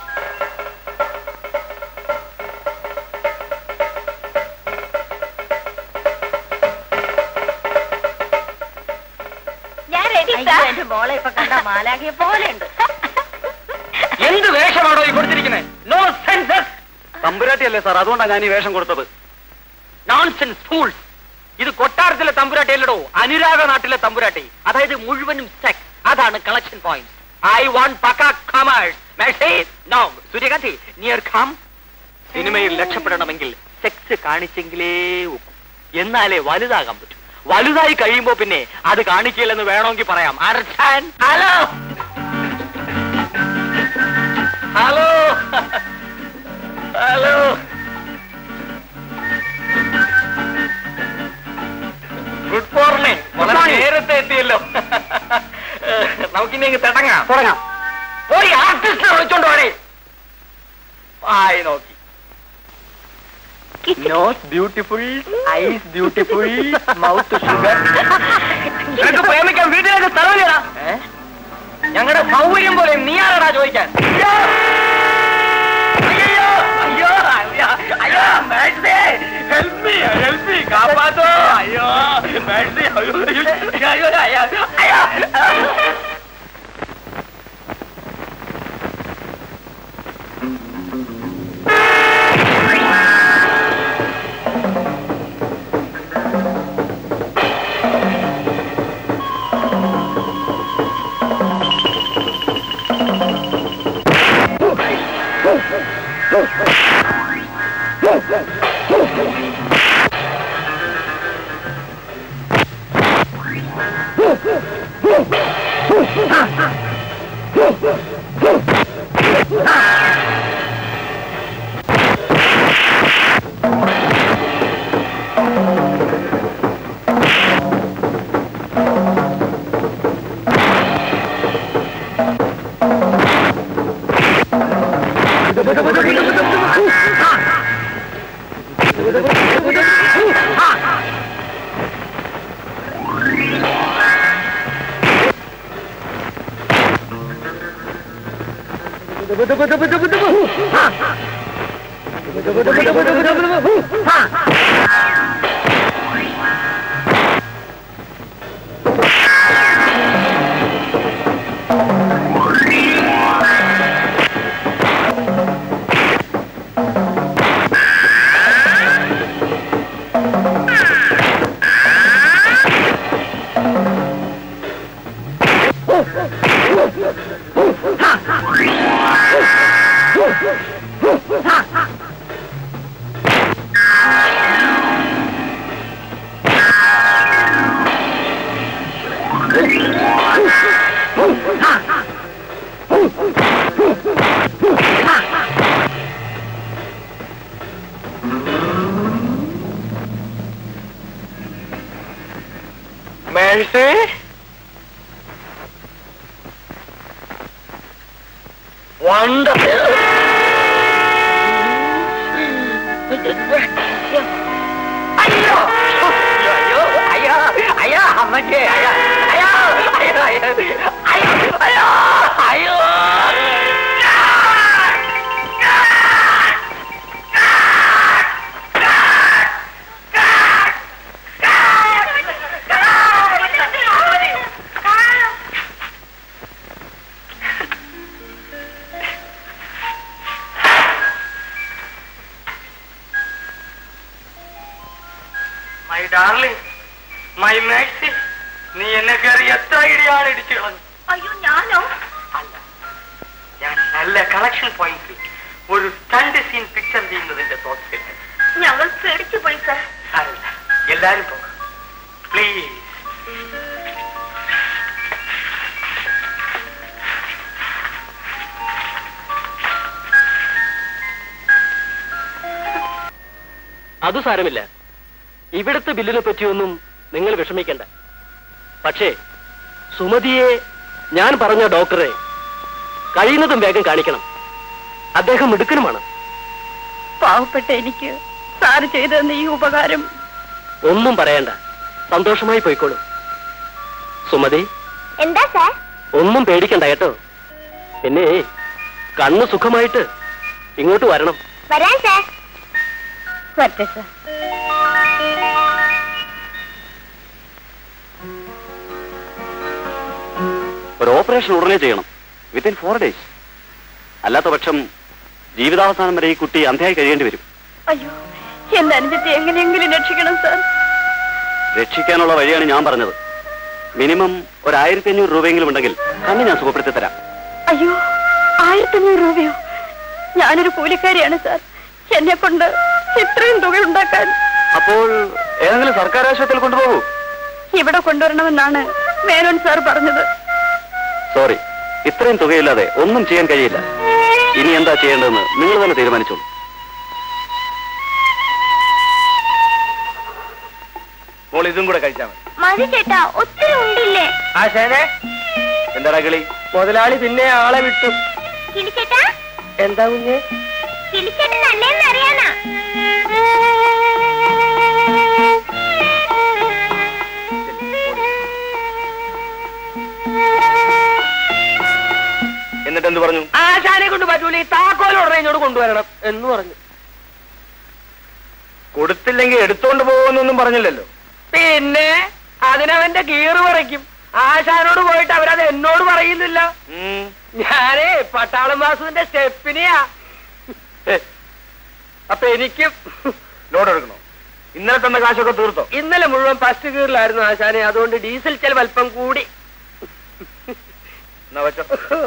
ഞാൻ റെഡി എന്റെ മോളെ ഇപ്പൊ കണ്ട മാലാഖിയെ പോലെയുണ്ട് എന്ത് വേഷമാണോ ഈ കൊടുത്തിരിക്കുന്നത് നോ സെൻസസ് തമ്പുരാട്ടിയല്ലേ സാർ അതുകൊണ്ടാണ് ഞാൻ ഈ വേഷം കൊടുത്തത് നോൺസെൻസ് ഫൂൾസ് ഇത് കൊട്ടാരത്തിലെ തമ്പുരാട്ടി അല്ലടോ അനുരാഗ നാട്ടിലെ തമ്പുരാട്ടി അതായത് മുഴുവനും സെക്സ് അതാണ് കളക്ഷൻ പോയിന്റ് ഐ വാണ്ട് പക്ക കമേഴ്സ് നോ സൂര്യകാന്തി നിയർ കം സിനിമയിൽ രക്ഷപ്പെടണമെങ്കിൽ സെക്സ് കാണിച്ചെങ്കിലേ ഒക്കൂ എന്നാലേ വലുതാകാൻ പറ്റൂ വലുതായി കഴിയുമ്പോ പിന്നെ അത് കാണിക്കില്ലെന്ന് വേണമെങ്കിൽ പറയാം hello hello hello good morning വളരെ നേരത്തെ എത്തിയല്ലോ നമുക്കിനി അങ്ങ് തുടങ്ങാം തുടങ്ങാം പോയി ആർട്ടിസ്റ്റിനെ വിളിച്ചോണ്ട് പോടേ ആയി നോക്കി nose beautiful eyes beautiful mouth sugar നിനക്ക് പ്രേമിക്കാൻ വീട്ടിലേക്ക് സ്ഥലമില്ലടാ ഞങ്ങളുടെ സൗകര്യം പോലെ നീ ആരാടാ ചോദിക്കാൻ അയ്യോ അയ്യോ അയ്യോ അയ്യോ mercy help me help me കാപ്പാത്തോ അയ്യോ മേഴ്സി അയ്യോ അയ്യോ അയ്യോ അയ്യോ വരട്ടെ വണ്ടർഫുൾ അയ്യോ അയ്യോ അയ്യോ അയ്യോ അമ്മച്ചേ അയ്യോ അയ്യോ അയ്യോ അയ്യോ അയ്യോ അയ്യോ അയ്യോ മൈ ഡാർലിംഗ് മൈ മാക്സി നീ എന്നെ കയറി എത്ര ഇടിയാണ് ഇടിച്ചു കളഞ്ഞു അയ്യോ ഞാനോ അല്ല ഞാൻ നല്ല കളക്ഷൻ പോയിന്റ് ഒരു സ്റ്റണ്ട് സീൻ പിക്ചർ ചെയ്യുന്നതിന്റെ തോട്ട്സിൽ ഞങ്ങൾ പേടിച്ചു പോയി സാർ സാരമില്ല എല്ലാരും പോകാം പ്ലീസ് അത് സാരമില്ല ഇവിടുത്തെ ബില്ലിനെ പറ്റിയൊന്നും നിങ്ങൾ വിഷമിക്കണ്ട പക്ഷേ സുമതിയെ ഞാൻ പറഞ്ഞ ഡോക്ടറെ കഴിയുന്നതും വേഗം കാണിക്കണം അദ്ദേഹം മിടുക്കനുമാണ് പാവപ്പെട്ട എനിക്ക് സാറ് ചെയ്തെന്ന ഈ ഉപകാരം ഒന്നും പറയണ്ട സന്തോഷമായി പോയിക്കോളൂ സുമതി എന്താ സാർ ഒന്നും പേടിക്കണ്ട കേട്ടോ പിന്നെ കണ്ണ് സുഖമായിട്ട് ഇങ്ങോട്ട് വരണം വരാൻ സാർ വരട്ടെ സാർ ഒരു ഓപ്പറേഷൻ ഉടനെ ചെയ്യണം വിത്തിൻ ഫോർ ഡേയ്സ് അല്ലാത്ത പക്ഷം ജീവിതാവസാനം വരെ ഈ കുട്ടി അന്ധയായി കഴിയേണ്ടി വരും അയ്യോ എന്റെ അനുജത്തെ എങ്ങനെയെങ്കിലും രക്ഷിക്കണം സാർ രക്ഷിക്കാനുള്ള വഴിയാണ് ഞാൻ പറഞ്ഞത് മിനിമം ഒരു ആയിരത്തി അഞ്ഞൂറ് രൂപയെങ്കിലും ഉണ്ടെങ്കിൽ കണ്ണ് ഞാൻ സുഖപ്പെടുത്തി തരാം അയ്യോ ആയിരത്തഞ്ഞൂറ് രൂപയോ ഞാനൊരു കൂലിക്കാരിയാണ് സാർ എന്നെ കൊണ്ട് ഇത്രയും തുക ഉണ്ടാക്കാൻ അപ്പോൾ ഏതെങ്കിലും സർക്കാർ ആശുപത്രിയിൽ കൊണ്ടുപോകൂ ഇവിടെ കൊണ്ടുവരണമെന്നാണ് മേനോൻ സാർ പറഞ്ഞത് സോറി ഇത്രയും തുകയില്ലാതെ ഒന്നും ചെയ്യാൻ കഴിയില്ല ഇനി എന്താ ചെയ്യേണ്ടതെന്ന് നിങ്ങൾ തന്നെ തീരുമാനിച്ചോളൂ മോൾ ഇതും കൂടെ കഴിച്ചാൽ മതി മതി ചേട്ടാ ഒത്തിരി ഉണ്ടില്ലേ ആശാനെ എന്താടാ കിളി മുതലാളി പിന്നെ ആളെ വിട്ടു കിളിച്ചേട്ടാ എന്താ കുഞ്ഞ് കിളിച്ചേട്ടൻ നല്ലേന്ന് അറിയാനാ എന്നിട്ട് എന്ത് പറഞ്ഞു ആശാനെ കൊണ്ട് പറ്റൂല ഈ താക്കോൽ ഉടനെ ഇങ്ങോട്ട് കൊണ്ടുവരണം എന്ന് പറഞ്ഞു കൊടുത്തില്ലെങ്കിൽ എടുത്തോണ്ട് പോകുമെന്നൊന്നും പറഞ്ഞില്ലല്ലോ പിന്നെ അതിനവന്റെ കീറ് പറിക്കും ആശാനോട് പോയിട്ട് അവരത് എന്നോട് പറയില്ലല്ല ഉം. ഞാനേ പട്ടാളം വാസുവിന്റെ സ്റ്റെപ്പിനെയാ അപ്പൊ എനിക്ക് ലോഡ് എടുക്കണോ ഇന്നലെ തന്ന കാശൊക്കെ തീർത്തോ ഇന്നലെ മുഴുവൻ ഫസ്റ്റ് ഗീറിലായിരുന്നു ആശാനെ അതുകൊണ്ട് ഡീസൽ ചെലവ് അല്പം കൂടി എന്നാ വെച്ചോ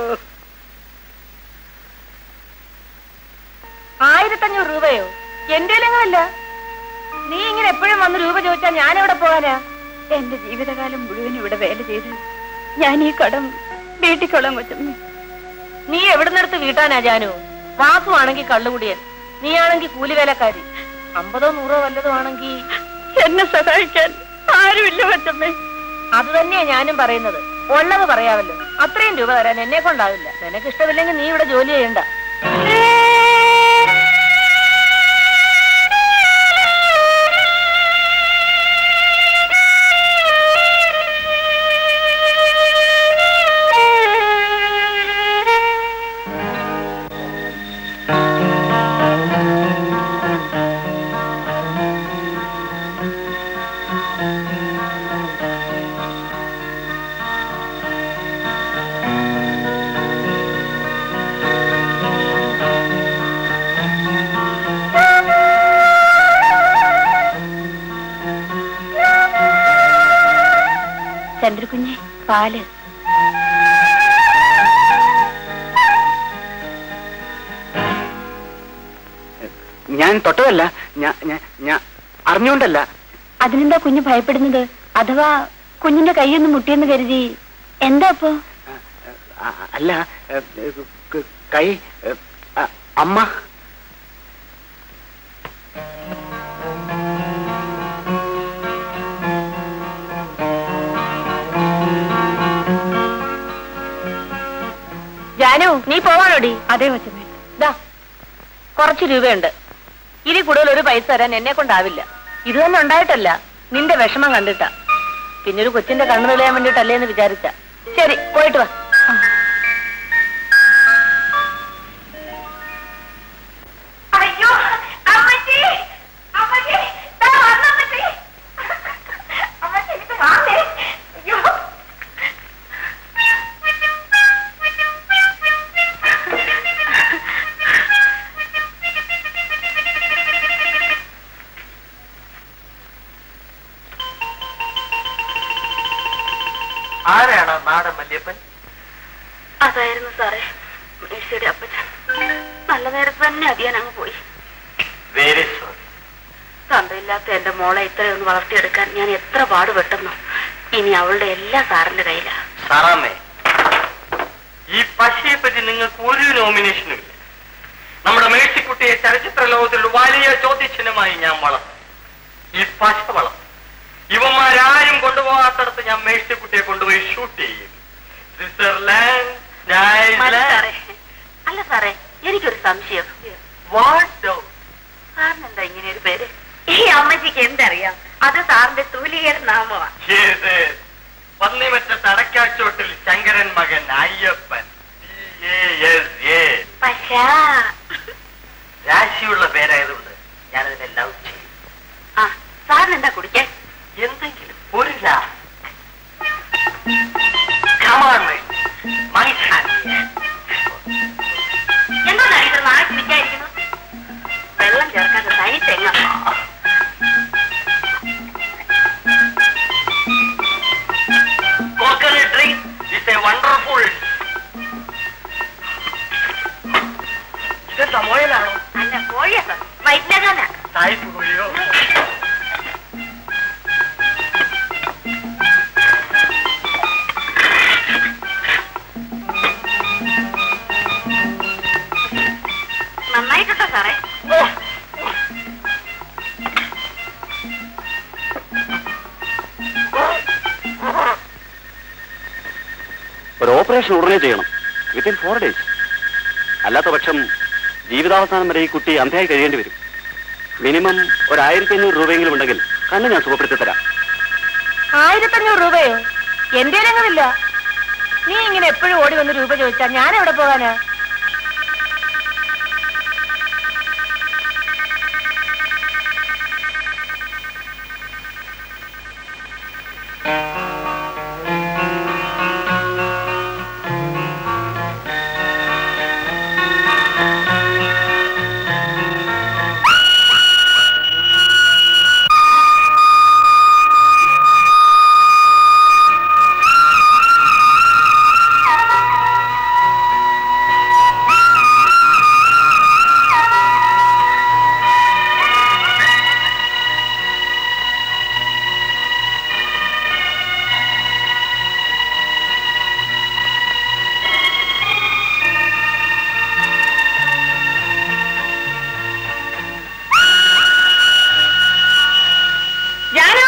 ആയിരത്തഞ്ഞൂറ് രൂപയോ എന്റെ അങ്ങനല്ല നീ ഇങ്ങനെ എപ്പോഴും വന്ന് രൂപ ചോദിച്ചാൽ ഞാൻ എവിടെ പോകാനാ എന്റെ ജീവിതകാലം മുഴുവൻ ഇവിടെ വേല ചെയ്ത് ഞാൻ ഈ കടം വീട്ടിക്കൊള്ളാൻ കൊച്ചമ്മ നീ എവിടുന്നെടുത്ത് വീട്ടാനാ ജാനു വാസു ആണെങ്കിൽ കള്ളുകുടിയൻ നീ ആണെങ്കിൽ കൂലിവേലക്കാരി അമ്പതോ നൂറോ വല്ലതും ആണെങ്കിൽ എന്നെ സഹായിക്കാൻ ആരുമില്ല കൊച്ചമ്മേ അത് തന്നെയാ ഞാനും പറയുന്നത് ഉള്ളത് പറയാമല്ലോ അത്രയും രൂപ തരാൻ എന്നെ കൊണ്ടാവില്ല നിനക്ക് ഇഷ്ടമില്ലെങ്കിൽ നീ ഇവിടെ ജോലി ചെയ്യണ്ട ചന്ദ്രകുഞ്ഞെ പാല് ഞാൻ തൊട്ടതല്ല ഞാൻ ഞാൻ അറിഞ്ഞുകൊണ്ടല്ല അതിനെന്താ കുഞ്ഞ് ഭയപ്പെടുന്നത് അഥവാ കുഞ്ഞിന്റെ കൈയൊന്ന് മുട്ടിയെന്ന് കരുതി എന്താ അപ്പോ അല്ല കൈ അമ്മ ജാനു നീ പോവാനോടി അതെ കൊച്ചമ്മേ ദാ കുറച്ച് രൂപയുണ്ട് ഇതിൽ കൂടുതൽ ഒരു പൈസ തരാൻ എന്നെ കൊണ്ടാവില്ല ഇത് തന്നെ ഉണ്ടായിട്ടല്ല നിന്റെ വിഷമം കണ്ടിട്ടാ പിന്നെ ഒരു കൊച്ചിന്റെ കണ്ണു തെളിയാൻ വേണ്ടിട്ടല്ലേ എന്ന് വിചാരിച്ച ശരി പോയിട്ട് വാ അയ്യോ അമ്മച്ചി അമ്മച്ചി ദാ വന്നു അമ്മച്ചി അമ്മച്ചി ഇത് വാങ്ങേ അയ്യോ ആരാണ് നാടൻ മല്യപ്പൻ അതായിരുന്നു സാറേ മേഴ്സിയുടെ അപ്പച്ചൻ നല്ല നേരത്ത് തന്നെ അടിയാൻ അങ്ങ് പോയി വെരി സോറി തന്തയില്ലാത്ത എന്റെ മോളെ ഇത്രയൊന്ന് വളർത്തിയെടുക്കാൻ ഞാൻ എത്ര പാടുപെട്ടെന്നോ ഇനി അവളുടെ എല്ലാ സാറിന്റെ കയ്യിലാ സാറാമ്മേ ഈ പശയെ പറ്റി നിങ്ങൾക്ക് ഒരു നോമിനേഷനും ഇല്ല നമ്മുടെ മേഴ്സിക്കുട്ടിയെ ചലച്ചിത്ര ലോകത്തിൽ ഒരു വലിയ ചോദ്യചിഹ്നമായി ഞാൻ വളർത്തും ഈ പശ വളർത്തും ഇവന്മാരാരും കൊണ്ടുപോകാത്തടത്ത് ഞാൻ മേഴ്സിക്കുട്ടിയെ കൊണ്ടുപോയി ഷൂട്ട് ചെയ്യും സ്വിറ്റ്സർലാൻഡ് മതി സാറേ അല്ല സാറേ എനിക്കൊരു സംശയം വാട്ട് സാറിന് എന്താ ഇങ്ങനെ ഒരു പേര് ഈ അമ്മച്ചിക്ക് എന്തറിയാം അത് സാറിന്റെ തൂലികയുടെ നാമമാ പന്നിമറ്റ തടക്കാച്ചോട്ടിൽ ശങ്കരൻ മകൻ അയ്യപ്പൻ T.A.S.A.. പക്ഷാ രാശിയുള്ള പേരായതുകൊണ്ട് ഞാനതിനെ ലവ് ചെയ്യും ആ സാറിന് എന്താ കുടിക്കാൻ എന്തെങ്കിലും ഒരു ലാ Come on, mate. My hand. എന്താണ് ഇത് നാളെ വിചാരിക്കുന്നു വെള്ളം ചേർക്കാതെ തനി തെങ്ങ Coconut drink is a wonderful. ഇതെന്താ മോയലാണോ അല്ല കോഴിയാ സാർ വൈറ്റിലകാനാ സായിപ്പ് കോഴിയോ നന്നായിട്ടുണ്ടോ സാറേ ഒരു ഓപ്പറേഷൻ ഉടനെ ചെയ്യണം വിത്തിൻ ഫോർ ഡേയ്സ് അല്ലാത്ത പക്ഷം ജീവിതാവസാനം വരെ ഈ കുട്ടി അന്ധയായി കഴിയേണ്ടി വരും മിനിമം ഒരു ആയിരത്തി അഞ്ഞൂറ് രൂപയെങ്കിലും ഉണ്ടെങ്കിൽ കണ്ണ് ഞാൻ സുഖപ്പെടുത്തി തരാം ആയിരത്തഞ്ഞൂറ് രൂപയോ എന്റെ രംഗമില്ല നീ ഇങ്ങനെ എപ്പോഴും ഓടി വന്ന് രൂപ ചോദിച്ചാ ഞാൻ എവിടെ പോകാനാ ജാനു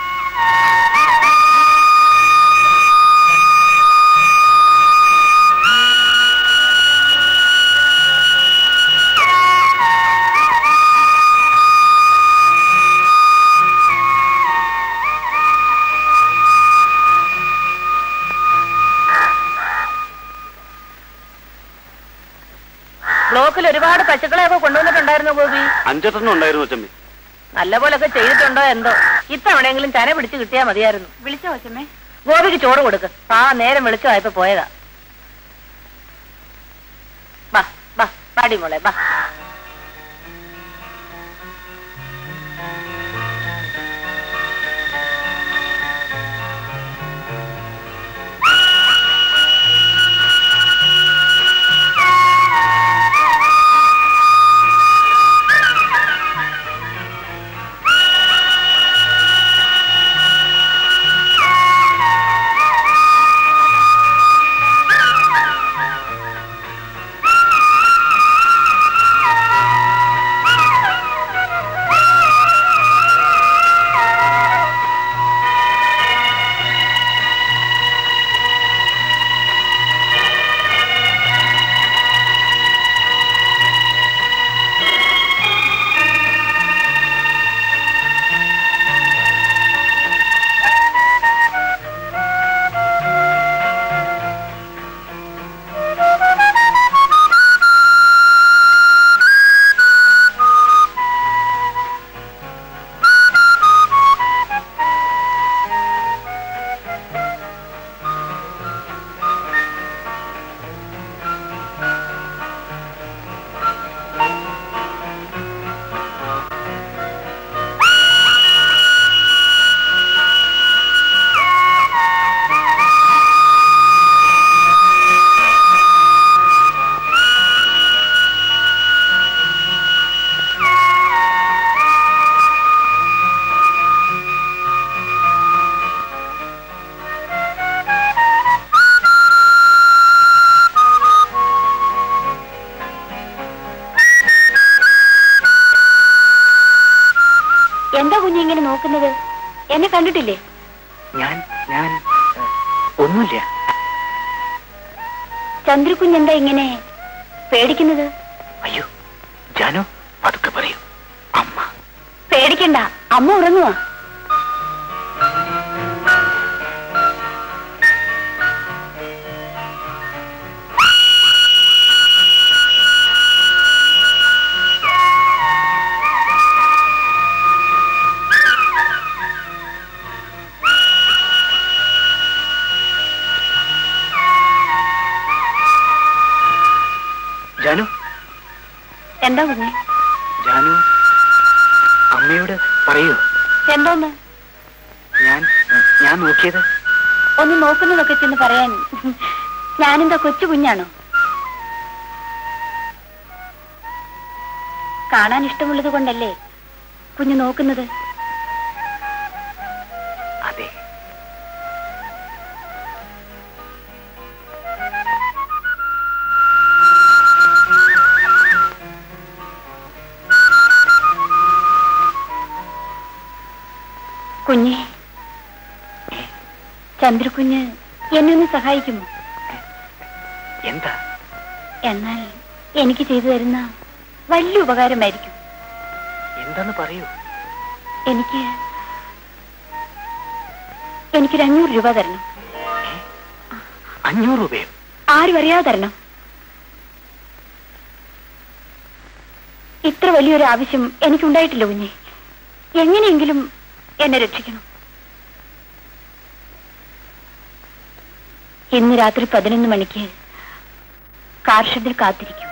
ബ്ലോക്കിൽ ഒരുപാട് പശുക്കളെയൊക്കെ കൊണ്ടുവന്നിട്ടുണ്ടായിരുന്നു ഗോപി അഞ്ചെട്ടെണ്ണം ഉണ്ടായിരുന്നു അച്ചമ്മി നല്ല പോലൊക്കെ ചെയ്തിട്ടുണ്ടോ എന്തോ ഇത്തവണയെങ്കിലും ചന പിടിച്ച് കിട്ടിയാ മതിയായിരുന്നു വിളിച്ചോ കൊച്ചമ്മേ ഗോപിക്ക് ചോറ് കൊടുക്ക് ആ നേരം വെളിച്ചമായപ്പോ പോയതാ ബാ ബാ പാടി മോളെ ബാ ആ നോക്കുന്നത് എന്നെ കണ്ടിട്ടില്ലേ ഞാൻ ഞാൻ ഏ, ഒന്നുമില്ല ചന്ദ്രകുഞ്ഞെന്താ ഇങ്ങനെ പേടിക്കുന്നത് അയ്യോ ജാനു പതുക്കെ പറയൂ അമ്മ പേടിക്കണ്ട അമ്മ ഉറങ്ങുവാ ജാനു എന്താ കുഞ്ഞെ ജാനു അമ്മയോട് പറയൂ എന്തോന്ന് ഞാൻ ഞാൻ നോക്കിയത് ഒന്ന് നോക്കുന്നതൊക്കെ ചെന്ന് പറയാൻ ഞാനെന്താ കൊച്ചു കുഞ്ഞാണോ കാണാൻ ഇഷ്ടമുള്ളത് കൊണ്ടല്ലേ കുഞ്ഞു നോക്കുന്നത് അതെ കുഞ്ഞെ ചന്ദ്രകുഞ്ഞ് എന്നെ ഒന്ന് സഹായിക്കുമോ എന്താ എന്നാൽ എനിക്ക് ചെയ്തു തരുന്ന വലിയ ഉപകാരമായിരിക്കും എന്താന്ന് പറയൂ എനിക്ക് എനിക്കൊരു അഞ്ഞൂറ് രൂപ തരണം അഞ്ഞൂറ് രൂപയോ ആരും അറിയാതെ തരണം ഇത്ര വലിയൊരു ആവശ്യം എനിക്കുണ്ടായിട്ടില്ല കുഞ്ഞെ എങ്ങനെയെങ്കിലും എന്നെ രക്ഷിക്കണം ഇന്ന് രാത്രി പതിനൊന്ന് മണിക്ക് കാർഷത്തിൽ കാത്തിരിക്കും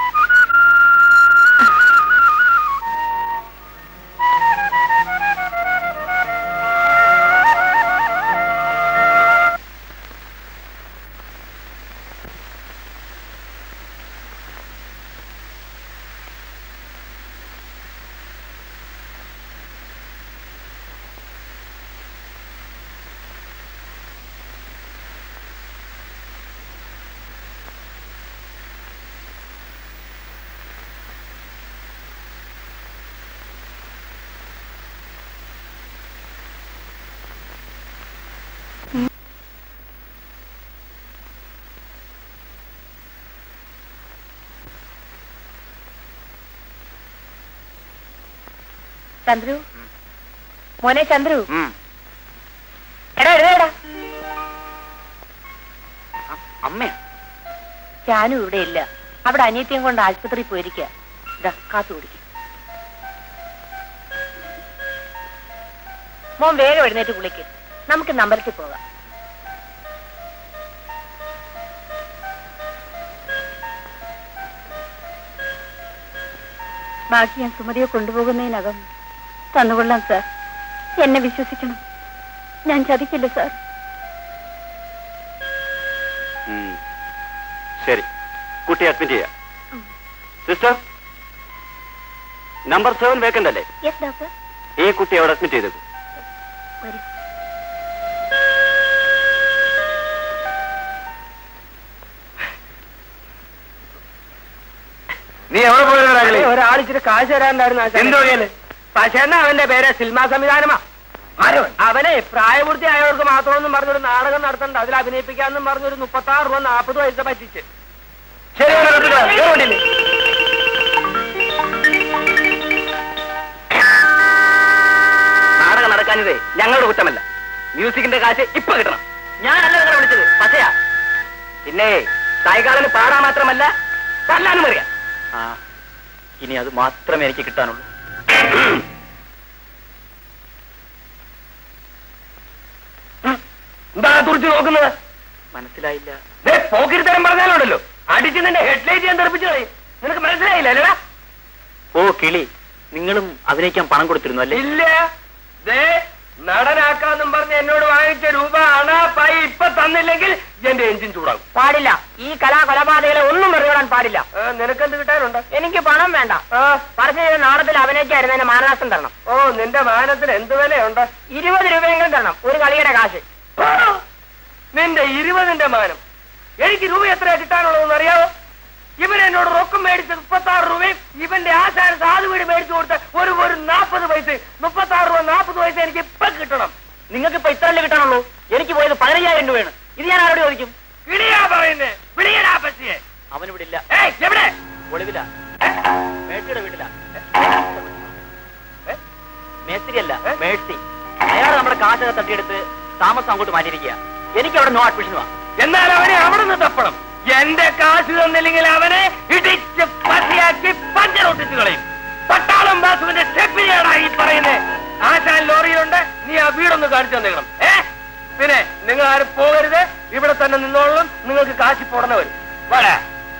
ചന്ദ്രു മോനെ ചന്ദ്രു എടാ എഴുതേടാ അമ്മ ഞാനും ഇവിടെ ഇല്ല അവിടെ അനിയത്തിയും കൊണ്ട് ആശുപത്രിയിൽ പോയിരിക്കുക ഇതാ കാത്തു കുടിക്കും മോൻ വേഗം എഴുന്നേറ്റ് കുളിക്ക് നമുക്ക് നമ്പരത്തിൽ പോകാം ബാക്കി ഞാൻ സുമതിയെ കൊണ്ടുപോകുന്നതിനകം തന്നുകൊള്ളാം സാർ എന്നെ വിശ്വസിക്കണം ഞാൻ ചതിക്കില്ല സാർ ഉം. ശരി കുട്ടി അഡ്മിറ്റ് ചെയ്യാം സിസ്റ്റർ നമ്പർ സെവൻ വേക്കൻ്റ് അല്ലേ യെസ് ഡോക്ടർ ഈ കുട്ടി അവിടെ അഡ്മിറ്റ് ചെയ്തേക്കും വരൂ നീ എവിടെ പോയതാ ഒരാൾ ഇച്ചിരി കാശ് തരാനുണ്ടായിരുന്നു ആശാനെ. എന്തോ ചെയ്യല് പക്ഷേ എന്നാ അവന്റെ പേര് സിനിമാ സംവിധാനമാ അവനെ പ്രായപൂർത്തിയായവർക്ക് മാത്രമൊന്നും പറഞ്ഞൊരു നാടകം നടത്തണ്ട അതിൽ അഭിനയിപ്പിക്കാന്നും പറഞ്ഞൊരു മുപ്പത്തി ആറ് രൂപ നാൽപ്പത് പൈസ പറ്റിച്ച് ശരി ഇവിടെ നിർത്തിക്കോ. കേറ് വണ്ടിയില്. നാടകം നടക്കാഞ്ഞതേ ഞങ്ങളുടെ കുറ്റമല്ല മ്യൂസിക്കിന്റെ കാശ് ഇപ്പൊ കിട്ടണം ഞാനല്ല നിങ്ങളെ വിളിച്ചത് പച്ചയാ പിന്നെ സായികാലന് പാടാൻ മാത്രമല്ല തല്ലാനും അറിയാം ആ ഇനി അത് മാത്രമേ എനിക്ക് കിട്ടാനുള്ളൂ എന്താ തുറച്ചു നോക്കുന്നത് മനസ്സിലായില്ല ദേ, പോക്കിരിത്തരം പറഞ്ഞാലുണ്ടല്ലോ അടിച്ച് നിന്റെ ഹെഡ്ലൈറ്റ് ഞാൻ തെറിപ്പിച്ചു കളയും നിനക്ക് മനസ്സിലായില്ല അല്ലടാ ഓ കിളി നിങ്ങളും അഭിനയിക്കാൻ പണം കൊടുത്തിരുന്നു അല്ലേ ഇല്ല ദേ നടനാക്കാന്നും പറഞ്ഞ് എന്നോട് വാങ്ങിച്ച രൂപ അണ പൈ ഇപ്പൊ തന്നില്ലെങ്കിൽ എന്റെ എഞ്ചിൻ ചൂടാകും പാടില്ല ഈ കലാ കൊലപാതകളെ ഒന്നും വെറുതെ പാടില്ല ആ, നിനക്കെന്ത് കിട്ടാനുണ്ട് എനിക്ക് പണം വേണ്ട ആ പറഞ്ഞു ചെയ്ത നാടകത്തിൽ അഭിനയിച്ചായിരുന്നതിന് മാനനാശം തരണം ഓ നിന്റെ വാഹനത്തിന് എന്ത് വിലയുണ്ട് ഇരുപത് രൂപയെങ്കിലും തരണം ഒരു കളിയുടെ കാശ് ആ, നിന്റെ ഇരുപതിന്റെ മാനം എനിക്ക് രൂപ എത്രയാ കിട്ടാനുള്ളതെന്ന് അറിയാവോ ഇവൻ എന്നോട് റൊക്കം മേടിച്ച മുപ്പത്തി ആറ് രൂപയും ഇവന്റെ ആശാന സാധു വീട് മേടിച്ചു കൊടുത്ത ഒരു ഒരു നാൽപ്പത് പൈസ മുപ്പത്തി ആറ് രൂപ നാൽപ്പത് പൈസ മേഴ്സിയുടെ വീട്ടിലാ മേസ്തിരി അല്ല മേഴ്സി അയാൾ നമ്മുടെ കാശൊക്കെ തട്ടിയെടുത്ത് താമസം അങ്ങോട്ട് മാറ്റിയിരിക്കുക എനിക്ക് അവിടെ നോ അഡ്മിഷൻ വാ എന്നാൽ അവനെ അവിടെ നിന്ന് തപ്പണം എന്റെ കാശ് തന്നില്ലെങ്കിൽ അവനെ ഇടിച്ച് പസിയാക്കി പഞ്ചറൊട്ടിച്ച് കളയും പട്ടാളം ബാസുവിന്റെ സ്റ്റെപ്പിനെയാണ് ഈ പറയുന്നത് ആശാൻ ലോറിയിലുണ്ട് നീ ആ വീടൊന്ന് കാണിച്ചു തന്നേക്കണം ഏ പിന്നെ നിങ്ങൾ ആരും പോകരുത് ഇവിടെ തന്നെ നിന്നോളും നിങ്ങൾക്ക് കാശി പോടണ വരും വേടാ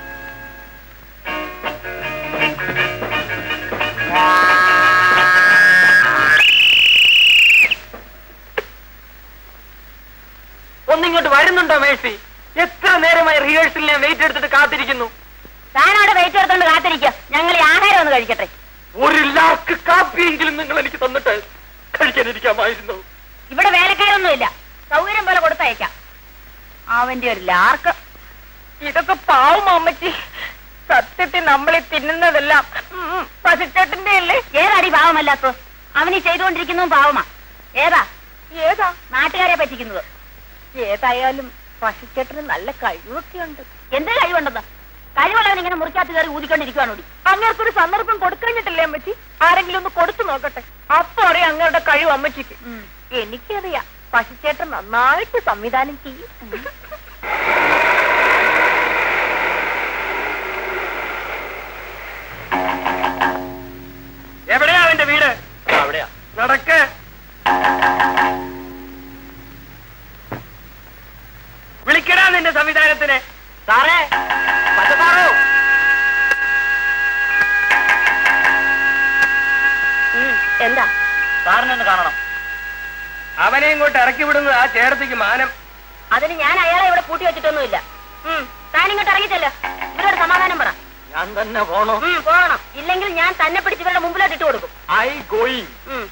ഒന്നിങ്ങോട്ട് വരുന്നുണ്ടോ മേഴ്സി എത്ര നേരമായി റിഹേഴ്സലിൽ ഞാൻ വെയിറ്റ് എടുത്തിട്ട് കാത്തിരിക്കുന്നു താനവിടെ വെയിറ്റ് എടുത്തോണ്ട് കാത്തിരിക്കുക ഞങ്ങൾ ഈ ആഹാരം ഒന്ന് കഴിക്കട്ടെ ഒരു ലാക്ക് കാപ്പിയെങ്കിലും നിങ്ങൾ എനിക്ക് തന്നിട്ട് കഴിക്കാനിരിക്കാമായിരുന്നു ഇവിടെ വേലക്കാരൊന്നുമില്ല സൗകര്യം പോലെ കൊടുത്തയക്കാം അവന്റെ ഒരു ലാർക്ക് ഇതൊക്കെ പാവം അമ്മച്ചി സത്യത്തിൽ നമ്മളീ തിന്നുന്നതെല്ലാം പശുച്ചേട്ടന്റെ അല്ലേ ഏതാടി പാവമല്ലാത്തോ അവനീ ചെയ്തുകൊണ്ടിരിക്കുന്നതും പാവമാ ഏതാ ഏതാ നാട്ടുകാരെ പറ്റിക്കുന്നത് ഏതായാലും പശുച്ചേട്ടന് നല്ല കഴിവൊക്കെ ഉണ്ട് എന്ത് കഴിവുണ്ടെന്ന് കഴിവുള്ളവൻ ഇങ്ങനെ മുറിക്കാത്ത കയറി ഊതിക്കൊണ്ടിരിക്കുവാണോടി അങ്ങേർക്കൊരു സന്ദർഭം കൊടുക്കഴിഞ്ഞിട്ടില്ലേ അമ്മച്ചി ആരെങ്കിലും ഒന്ന് കൊടുത്തു നോക്കട്ടെ അപ്പൊ അറിയാം അങ്ങയുടെ കഴിവ് അമ്മച്ചിക്ക് എനിക്കറിയാം പശുച്ചേട്ടൻ നന്നായിട്ട് സംവിധാനം ചെയ്യും എവിടെയാ അവന്റെ വീട് അവിടെയാ നടക്ക് വിളിക്കടാ നിന്റെ സംവിധാനത്തിന് സാറേ പച്ചസാറോ എന്താ സാറിനൊന്ന് കാണണം അവനെ ഇങ്ങോട്ട് ഇറക്കി വിടുന്നത് ആ ചേട്ടത്തിക്ക് മാനം അതിന് ഞാൻ അയാളെ ഇവിടെ പൂട്ടി വെച്ചിട്ടൊന്നുമില്ല ഉം, താൻ ഇങ്ങോട്ട് ഇറങ്ങിച്ചല്ലോ ഇവരോട് സമാധാനം പറ ഞാൻ തന്നെ പോണോ ഉം, പോകണം ഇല്ലെങ്കിൽ ഞാൻ തന്നെ പിടിച്ച് ഇവരുടെ മുമ്പിലോട്ട് ഇട്ട് കൊടുക്കും ഐ ഗോയിങ് ഉം.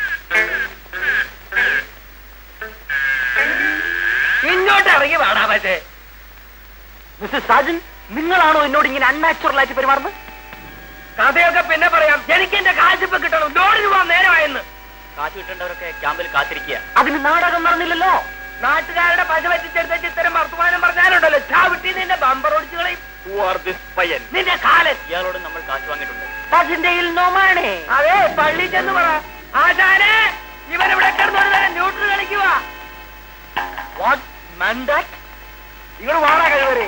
ഇങ്ങോട്ട് ഇറങ്ങി വേടാ പക്ഷേ മിസ്റ്റർ സാജൻ നിങ്ങളാണോ എന്നോട് ഇങ്ങനെ അൺനാച്ചുറൽ ആയിട്ട് പെരുമാറുന്നത് കഥയൊക്കെ പിന്നെ പറയാം എനിക്ക് എന്റെ കാശിപ്പ് കിട്ടണം ലോഡിന് പോകാൻ നേരമായെന്ന് കാശ് കിട്ടേണ്ടവരൊക്കെ ക്യാമ്പിൽ കാത്തിരിക്കുക അതിന് നാടകം നടന്നില്ലല്ലോ നാട്ടുകാരുടെ പശ പറ്റിച്ചെടുത്തേച്ച് ഇത്തരം വർത്തമാനം പറഞ്ഞാലുണ്ടല്ലോ ചാവിട്ടി നിന്റെ ബമ്പർ ഒടിച്ചു കളയും നിന്റെ കാലൻ ഇയാളോട് നമ്മൾ കാശ് വാങ്ങിയിട്ടുണ്ട് അതിന്റെ നോമാണേ അതെ പള്ളി ചെന്ന് പറ ആശാനെ ഇവൻ ഇവിടെ കിടന്നൊരു നേരം ന്യൂട്രൽ കളിക്കുക വാട്ട് മണ്ടാറ്റ് ഇങ്ങോട്ട് വാടാ കഴിവരെ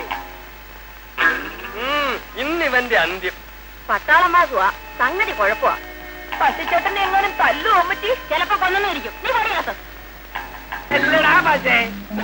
ഇന്ന് ഇവന്റെ അന്ത്യം പട്ടാളം മാസുവാ സംഗതി കുഴപ്പമാ പശുച്ചേട്ടന്റെ എങ്ങാനും തല്ലു അമ്മച്ചി ചിലപ്പോ കൊന്നു ഇരിക്കും നീ പറയാത്ത എല്ലടാ പക്ഷേ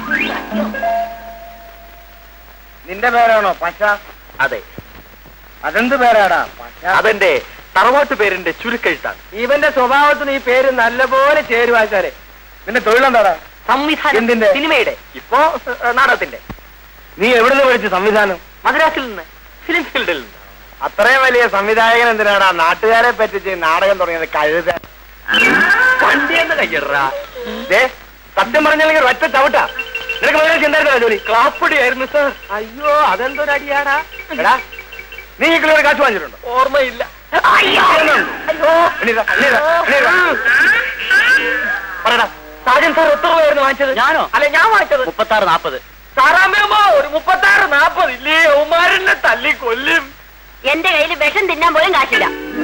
നിന്റെ പേരാണോ പച്ച അതെ അതെന്ത് പേരാടാ പച്ച അതെന്റെ തറവാട്ട് പേരിന്റെ ചുരുക്കെഴുത്താണ് ഇവന്റെ സ്വഭാവത്തിന് ഈ പേര് നല്ലപോലെ ചേരുവാച്ചാരെ നിന്റെ തൊഴിലെന്താടാ സംവിധാനം എന്തിന്റെ? സിനിമയുടെ ഇപ്പോ ഏഹ്, നാടകത്തിന്റെ നീ എവിടെ നിന്ന് പഠിച്ചു സംവിധാനം മദ്രാസിൽ നിന്ന് ഫിലിം ഫീൽഡിൽ നിന്ന് അത്രയും വലിയ സംവിധായകൻ എന്തിനാടാ നാട്ടുകാരെ പറ്റിച്ച് നാടകം തുടങ്ങിയത് കഴുത വണ്ടിയെന്ന് കയ്യറാ ദേ, സത്യം പറഞ്ഞില്ലെങ്കിൽ ഒറ്റ ചവിട്ടാ നിനക്ക് മദ്രാസ് എന്തായിരുന്നോ ജോലി ക്ലാപ്പടിയായിരുന്നു സാർ അയ്യോ അതെന്തൊരു അടിയാടാ എടാ നീ ഈ കിലോ കാശ് വാങ്ങിച്ചിട്ടുണ്ടോ ഓർമ്മയില്ല അയ്യോ എണീറ്റാ, എണീറ്റാ, എണീറ്റാ. പറയടാ സാജൻ സാർ എത്ര രൂപയായിരുന്നു വാങ്ങിച്ചത് ഞാനോ അല്ല ഞാൻ വാങ്ങിച്ചത് മുപ്പത്തി ആറ് നാൽപ്പത് സാറാമ്മയമ്മോ ഒരു മുപ്പത്താറ് നാപ്പത് ഇല്ലേ ഉമാരനെ തല്ലി കൊല്ലും എന്റെ കയ്യിൽ വിഷം തിന്നാൻ പോലും കാശില്ല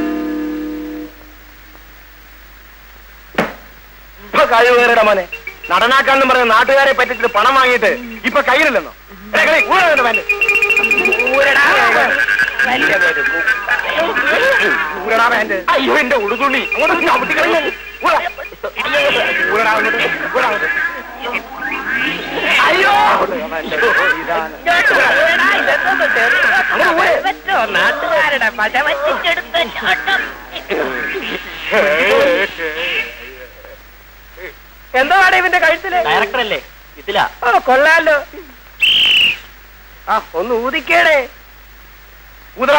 ഇപ്പൊ കഴിവ് കയറിടാ മോനെ നടനാക്കാന്നും പറഞ്ഞ നാട്ടുകാരെ പറ്റിച്ചിട്ട് പണം വാങ്ങിയിട്ട് ഇപ്പൊ കയ്യിലില്ലെന്നോ എടാ, കളി, ഊരാ നിന്റെ പാന്റ്. ഊരടാ പാന്റ്. ഊരടാ പാന്റ്. അയ്യോ എന്റെ ഉടുതുണി അങ്ങോട്ട് ചവിട്ടി കളി. ഊരാ. ഊരടാ അങ്ങോട്ട്. ഊരാ അങ്ങോട്ട്. അയ്യോ ഇതാണ്. നാട്ടുകാരുടെ പശ വച്ചിട്ടെടുത്ത ചോട്ടം എന്താണ് ഇവന്റെ കഴുത്തില് ഡയറക്ടർ അല്ലേ ഇതില ഓ കൊള്ളാലോ ആ ഒന്ന് ഊതിക്കേടേ ഊതടാ.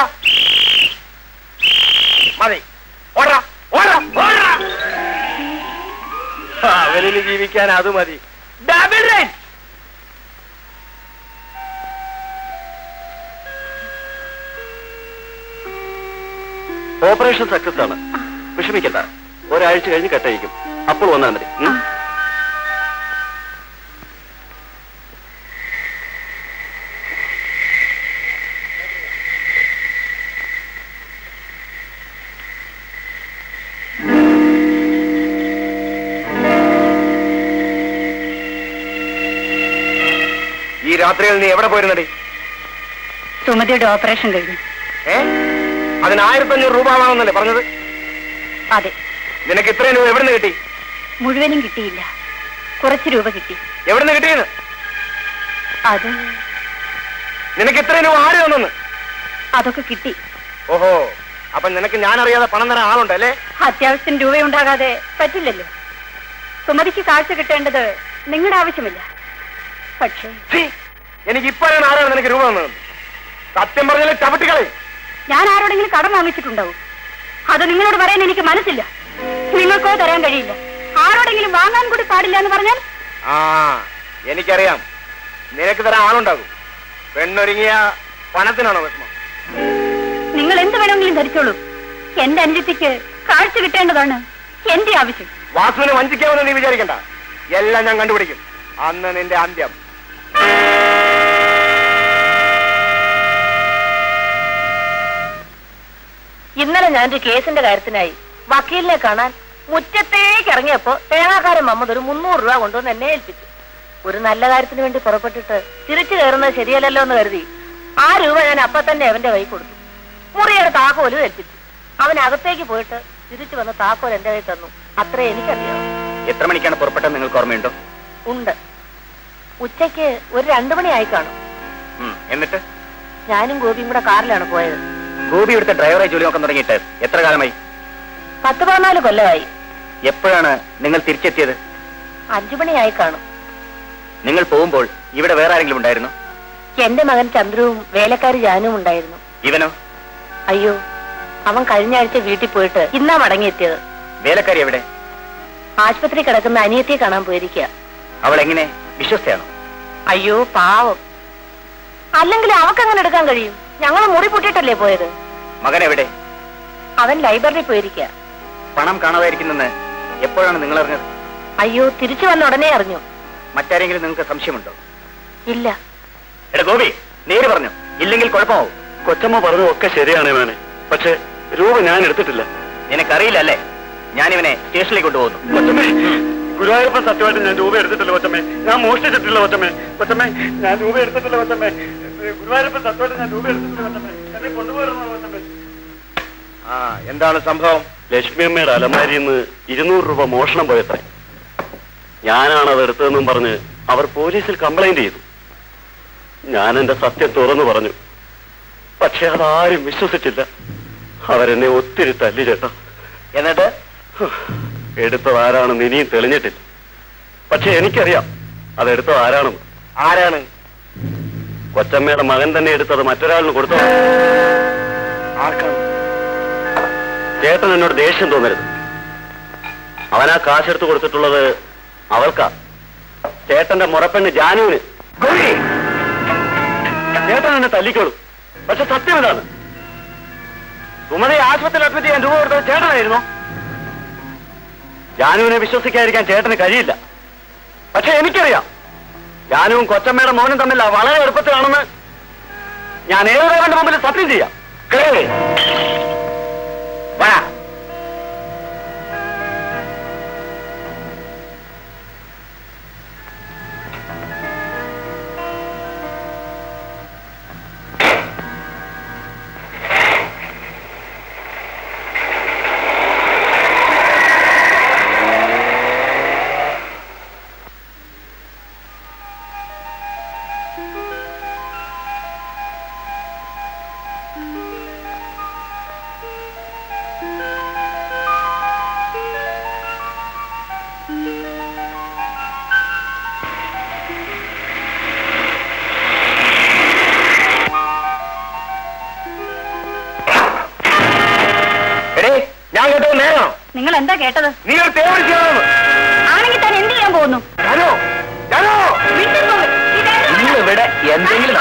മതി ഓടാ ഓടാ ഓടാ അവനിന് ജീവിക്കാൻ അത് മതി ഡബിൾ റേറ്റ് ഓപ്പറേഷൻ സക്സസ് ആണ് വിഷമിക്കണ്ട ഒരാഴ്ച കഴിഞ്ഞ് കെട്ടയക്കും അപ്പോൾ വന്നാൽ മതി ഉം? രാത്രിയിൽ നീ എവിടെ പോയിരുന്നടി സുമതിയുടെ ഓപ്പറേഷൻ കഴിഞ്ഞു ഏ അതിന് ആയിരത്തഞ്ഞൂറ് രൂപ ആവാമെന്നല്ലേ പറഞ്ഞത് അതെ നിനക്ക് ഇത്രയും രൂപ എവിടുന്ന് കിട്ടി മുഴുവനും കിട്ടിയില്ല കുറച്ച് രൂപ കിട്ടി എവിടുന്ന് കിട്ടിയെന്ന് അത് നിനക്ക് ഇത്രയും രൂപ ആര് തന്നെന്ന് അതൊക്കെ കിട്ടി ഓഹോ അപ്പൊ നിനക്ക് ഞാൻ അറിയാതെ പണം തരാൻ ആളുണ്ടല്ലേ അത്യാവശ്യത്തിന് രൂപയുണ്ടാകാതെ പറ്റില്ലല്ലോ സുമതിക്ക് കാഴ്ച കിട്ടേണ്ടത് നിങ്ങളുടെ ആവശ്യമില്ല പക്ഷേ ഛീ, എനിക്ക് ഇപ്പോഴാണ് ആരാണ് നിനക്ക് രൂപ തന്നത് സത്യം പറഞ്ഞാലേ ചവിട്ടിക്കളയും ഞാൻ ആരോടെങ്കിലും കടം വാങ്ങിച്ചിട്ടുണ്ടാവും അത് നിങ്ങളോട് പറയാൻ എനിക്ക് മനസ്സില്ല നിങ്ങൾക്കോ തരാൻ കഴിയില്ല ആരോടെങ്കിലും വാങ്ങാൻ കൂടി പാടില്ല എന്ന് പറഞ്ഞാൽ ആ എനിക്കറിയാം നിനക്ക് തരാൻ ആളുണ്ടാകും പെണ്ണൊരുങ്ങിയ പണത്തിനാണോ വിഷമം നിങ്ങൾ എന്ത് വേണമെങ്കിലും ധരിച്ചോളൂ എന്റെ അനുജത്തിക്ക് കാഴ്ച കിട്ടേണ്ടതാണ് എന്റെ ആവശ്യം വാസുവിനെ വഞ്ചിക്കാമെന്ന് നീ വിചാരിക്കണ്ട എല്ലാം ഞാൻ കണ്ടുപിടിക്കും അന്ന് നിന്റെ അന്ത്യം ഇന്നലെ ഞാനൊരു കേസിന്റെ കാര്യത്തിനായി വക്കീലിനെ കാണാൻ മുറ്റത്തേക്ക് ഇറങ്ങിയപ്പോ തേങ്ങാക്കാരൻ മമ്മദ് ഒരു മുന്നൂറ് രൂപ കൊണ്ടുവന്ന് എന്നെ ഏൽപ്പിച്ചു ഒരു നല്ല കാര്യത്തിന് വേണ്ടി പുറപ്പെട്ടിട്ട് തിരിച്ചു കയറുന്നത് ശരിയല്ലല്ലോ എന്ന് കരുതി ആ രൂപ ഞാൻ അപ്പൊ തന്നെ അവന്റെ കൈ കൊടുത്തു മുറിയുടെ താക്കോലും ഏൽപ്പിച്ചു അവൻ അകത്തേക്ക് പോയിട്ട് തിരിച്ചു വന്ന് താക്കോൽ എന്റെ കൈ തന്നു അത്രേ എനിക്കറിയാം എത്ര മണിക്കാണ് പുറപ്പെട്ടത് നിങ്ങൾക്ക് ഓർമ്മയുണ്ടോ ഉണ്ട് ഉച്ചയ്ക്ക് ഒരു രണ്ടു മണിയായി കാണും ഉം, എന്നിട്ട് ഞാനും ഗോപിയും കൂടെ കാറിലാണ് പോയത് ഗോപി ഇവിടുത്തെ ഡ്രൈവറായി ജോലി നോക്കാൻ തുടങ്ങിയിട്ട് എത്ര കാലമായി പത്ത് പതിനാല് കൊല്ലമായി എപ്പോഴാണ് നിങ്ങൾ തിരിച്ചെത്തിയത് അഞ്ചു മണിയായി കാണും നിങ്ങൾ പോകുമ്പോൾ ഇവിടെ വേറെ ആരെങ്കിലും ഉണ്ടായിരുന്നു എന്റെ മകൻ ചന്ദ്രുവും വേലക്കാരി ജാനും ഉണ്ടായിരുന്നു ഇവനോ അയ്യോ അവൻ കഴിഞ്ഞ ആഴ്ച വീട്ടിൽ പോയിട്ട് ഇന്നാ മടങ്ങിയെത്തിയത് വേലക്കാരി എവിടെ ആശുപത്രി കിടക്കുന്ന അനിയത്തിയെ കാണാൻ പോയിരിക്കുക അവൾ എങ്ങനെ വിശ്വസ്തയാണോ അയ്യോ പാവം അല്ലെങ്കിൽ അവക്കങ്ങനെ എടുക്കാൻ കഴിയും ഞങ്ങൾ മുറി പൊട്ടിയിട്ടല്ലേ പോയത് മകൻ എവിടെ അവൻ ലൈബ്രറിയിൽ പോയിരിക്കുക പണം കാണാതായിരിക്കുന്നെന്ന് എപ്പോഴാണ് നിങ്ങൾ അറിഞ്ഞത് അയ്യോ തിരിച്ചു വന്ന ഉടനെ അറിഞ്ഞു മറ്റാരെങ്കിലും നിങ്ങൾക്ക് സംശയമുണ്ടോ ഇല്ല എടാ ഗോപി നേര് പറഞ്ഞു ഇല്ലെങ്കിൽ കുഴപ്പമാവും കൊച്ചമ്മ പറഞ്ഞതൊക്കെ ശരിയാണ് മോനെ പക്ഷെ രൂപ ഞാൻ എടുത്തിട്ടില്ല നിനക്കറിയില്ല അല്ലേ ഞാനിവനെ സ്റ്റേഷനിലേക്ക് കൊണ്ടുപോകുന്നു കൊച്ചമ്മേ ഗുരുവായൂരപ്പൻ സത്യമായിട്ട് ഞാൻ രൂപ എടുത്തിട്ടില്ല കൊച്ചമ്മേ ഞാൻ മോഷ്ടിച്ചിട്ടില്ല കൊച്ചമ്മേ കൊച്ചമ്മേ ഞാൻ രൂപ എടുത്തിട്ടില്ല കൊച്ചമ്മേ ഗുരുവായൂരപ്പൻ സത്യമായിട്ട് ഞാൻ രൂപ എടുത്തിട്ടില്ല കൊച്ചമ്മേ എന്നെ കൊണ്ടുപോയിരുന്നു കൊച്ചമ്മേ ആ എന്താണ് സംഭവം ലക്ഷ്മി അമ്മയുടെ അലമാരിയിൽ നിന്ന് ഇരുന്നൂറ് രൂപ മോഷണം പോയത്രേ ഞാനാണ് അത് എടുത്തതെന്നും പറഞ്ഞ് അവർ പോലീസിൽ കംപ്ലൈന്റ് ചെയ്തു ഞാൻ എന്റെ സത്യം തുറന്നു പറഞ്ഞു പക്ഷെ അതാരും വിശ്വസിച്ചില്ല അവരെന്നെ ഒത്തിരി തല്ലി ചേട്ടാ എന്നിട്ട് എടുത്തത് ആരാണെന്ന് ഇനിയും തെളിഞ്ഞിട്ടില്ല പക്ഷെ എനിക്കറിയാം അതെടുത്തത് ആരാണെന്ന് ആരാണ് കൊച്ചമ്മയുടെ മകൻ തന്നെ എടുത്തത് മറ്റൊരാളിന് കൊടുത്തത് ആർക്കാണ് ചേട്ടൻ എന്നോട് ദേഷ്യം തോന്നരുത് അവനാ കാശെടുത്ത് കൊടുത്തിട്ടുള്ളത് അവൾക്കാ ചേട്ടന്റെ മുറപ്പെണ്ണ് ജാനുവിന് ചേട്ടൻ എന്നെ തല്ലിക്കോളൂ പക്ഷെ സത്യം ഇതാണ് സുമതി ആശുപത്രിയിൽ അഡ്മിറ്റ് ചെയ്യാൻ രൂപ കൊടുത്തത് ചേട്ടനായിരുന്നു ജാനുവിനെ വിശ്വസിക്കാതിരിക്കാൻ ചേട്ടന് കഴിയില്ല പക്ഷെ എനിക്കറിയാം ജാനുവും കൊച്ചമ്മയുടെ മോനും തമ്മിൽ വളരെ എളുപ്പത്തിലാണെന്ന് ഞാൻ ഏതൊരാളുടെ മുമ്പിൽ സത്യം ചെയ്യാം കേൾവേ വാ എടേ ഞാൻ കേട്ടത് നേരാണോ നിങ്ങൾ എന്താ കേട്ടത് നീ ഒരു തേവടി ചെയ്യണമെന്ന് ആണെങ്കിൽ താൻ എന്ത് ചെയ്യാൻ പോകുന്നു ജാനോ ജാനോ ഇവിടെ എന്തെങ്കിലും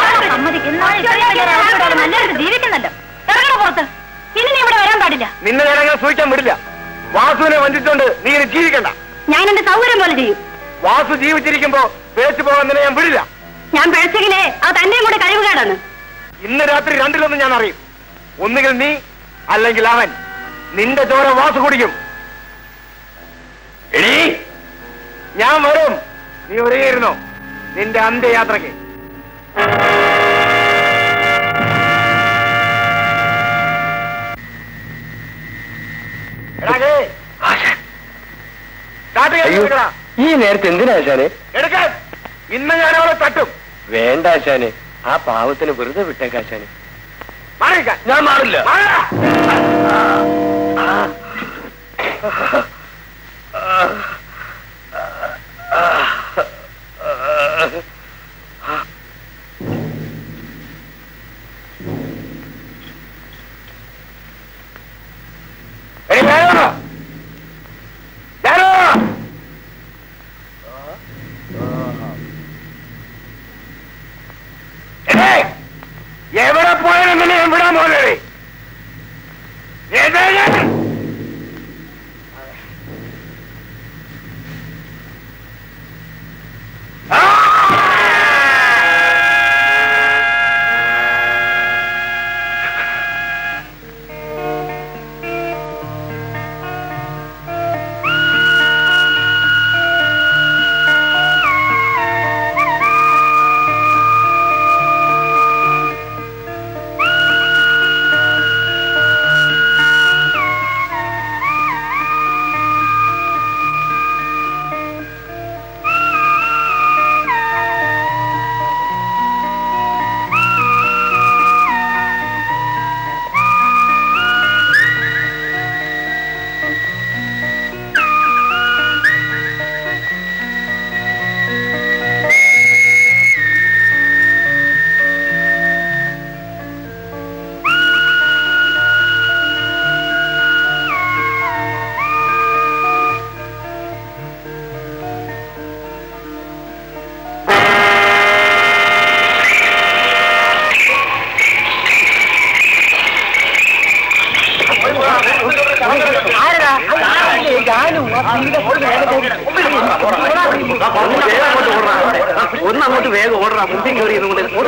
നല്ലൊരു ജീവിക്കുന്നല്ലോ ഇറങ്ങണ പുറത്ത് ഇനി നീ ഇവിടെ വരാൻ പാടില്ല നിന്നെ ഞാൻ അങ്ങനെ സൂക്ഷിക്കാൻ വിടില്ല വാസുവിനെ വഞ്ചിച്ചോണ്ട് നീ ഇനി ജീവിക്കണ്ട ഞാൻ എന്റെ സൗകര്യം പോലെ ചെയ്യും വാസു ജീവിച്ചിരിക്കുമ്പോ പേച്ചു പോകാൻ നിന്നെ ഞാൻ വിടില്ല ഞാൻ പിഴച്ചെങ്കിലേ അത് തന്റെയും കൂടെ കഴിവുകേടാണ് ഇന്ന് രാത്രി രണ്ടിലൊന്നും ഞാൻ അറിയും ഒന്നുകിൽ നീ അല്ലെങ്കിൽ അവൻ നിന്റെ ചോര വാസു കുടിക്കും എടീ ഞാൻ വരും നീ ഒരേയിരുന്നോ നിന്റെ അന്ത്യയാത്രയ്ക്ക് എടാ, ദേ. സ്റ്റാർട്ട് ചെയ്യാൻ എടുക്കടാ. ഈ നേരത്തെ എന്തിനാ ആശാനെ എടുക്കാൻ ഇന്ന് ഞാൻ അവളെ തട്ടും വേണ്ട ആശാനെ ആ പാവത്തിന് വെറുതെ വിട്ടേക്ക ആശാനെ മാറിക്കാൻ ഞാൻ മാറില്ല എവിടെ പോയാലും നിന്നെ ഞാൻ വിടാൻ പോലെ ഒന്ന് അങ്ങോട്ട് വേഗം ഓടറാ മുമ്പിൽ കയറി ഇരുന്നുകൊണ്ട്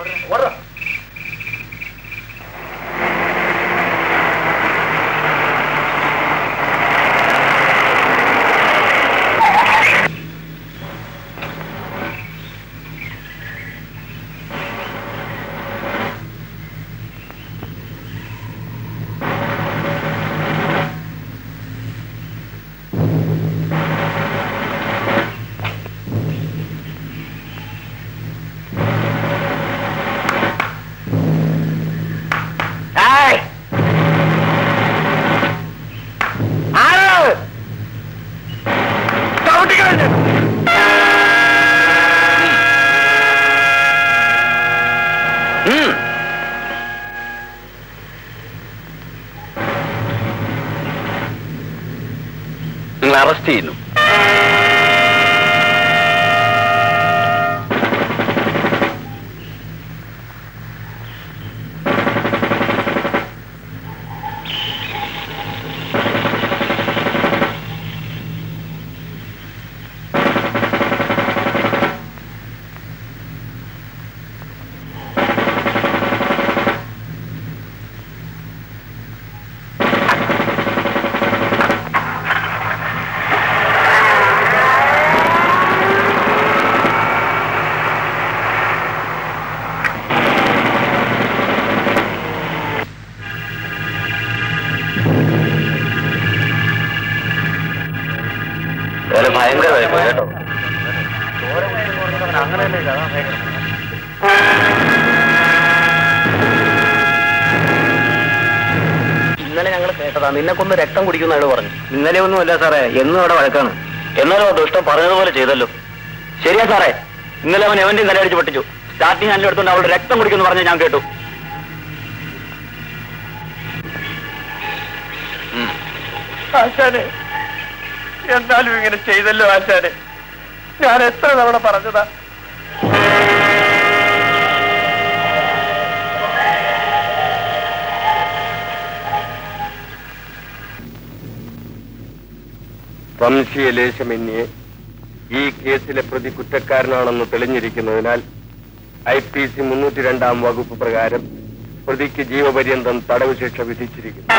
നിങ്ങൾ അറസ്റ്റ് ചെയ്യുന്നു വേറെ ഭയങ്കരമായി പോയി കേട്ടോ ഇന്നലെ ഞങ്ങൾ കേട്ടതാ നിന്നെ കൊന്ന് രക്തം കുടിക്കുന്ന അയാൾ പറഞ്ഞു ഇന്നലെ ഒന്നുമല്ല സാറേ എന്നും അവിടെ വഴക്കാണ് എന്നാലും ദുഷ്ടം പറഞ്ഞതുപോലെ ചെയ്തല്ലോ ശരിയാ സാറേ ഇന്നലെ അവൻ എവന്റെ നിലയടിച്ച് പൊട്ടിച്ചു സ്റ്റാർട്ടിങ് ഹാൻഡിൽ എടുത്തുകൊണ്ട് അവളുടെ രക്തം കുടിക്കുന്നു പറഞ്ഞ് ഞാൻ കേട്ടു ആശാനെ എന്നാലും ഇങ്ങനെ ചെയ്തല്ലോ ആശാനെ ഞാൻ എത്ര തവണ പറഞ്ഞതാ വംശീയ ലേശമന്യെ ഈ കേസിലെ പ്രതി കുറ്റക്കാരനാണെന്ന് തെളിഞ്ഞിരിക്കുന്നതിനാൽ ഐ പി സി മുന്നൂറ്റി രണ്ടാം വകുപ്പ് പ്രകാരം പ്രതിക്ക് ജീവപര്യന്തം തടവ് ശിക്ഷ വിധിച്ചിരിക്കുന്നു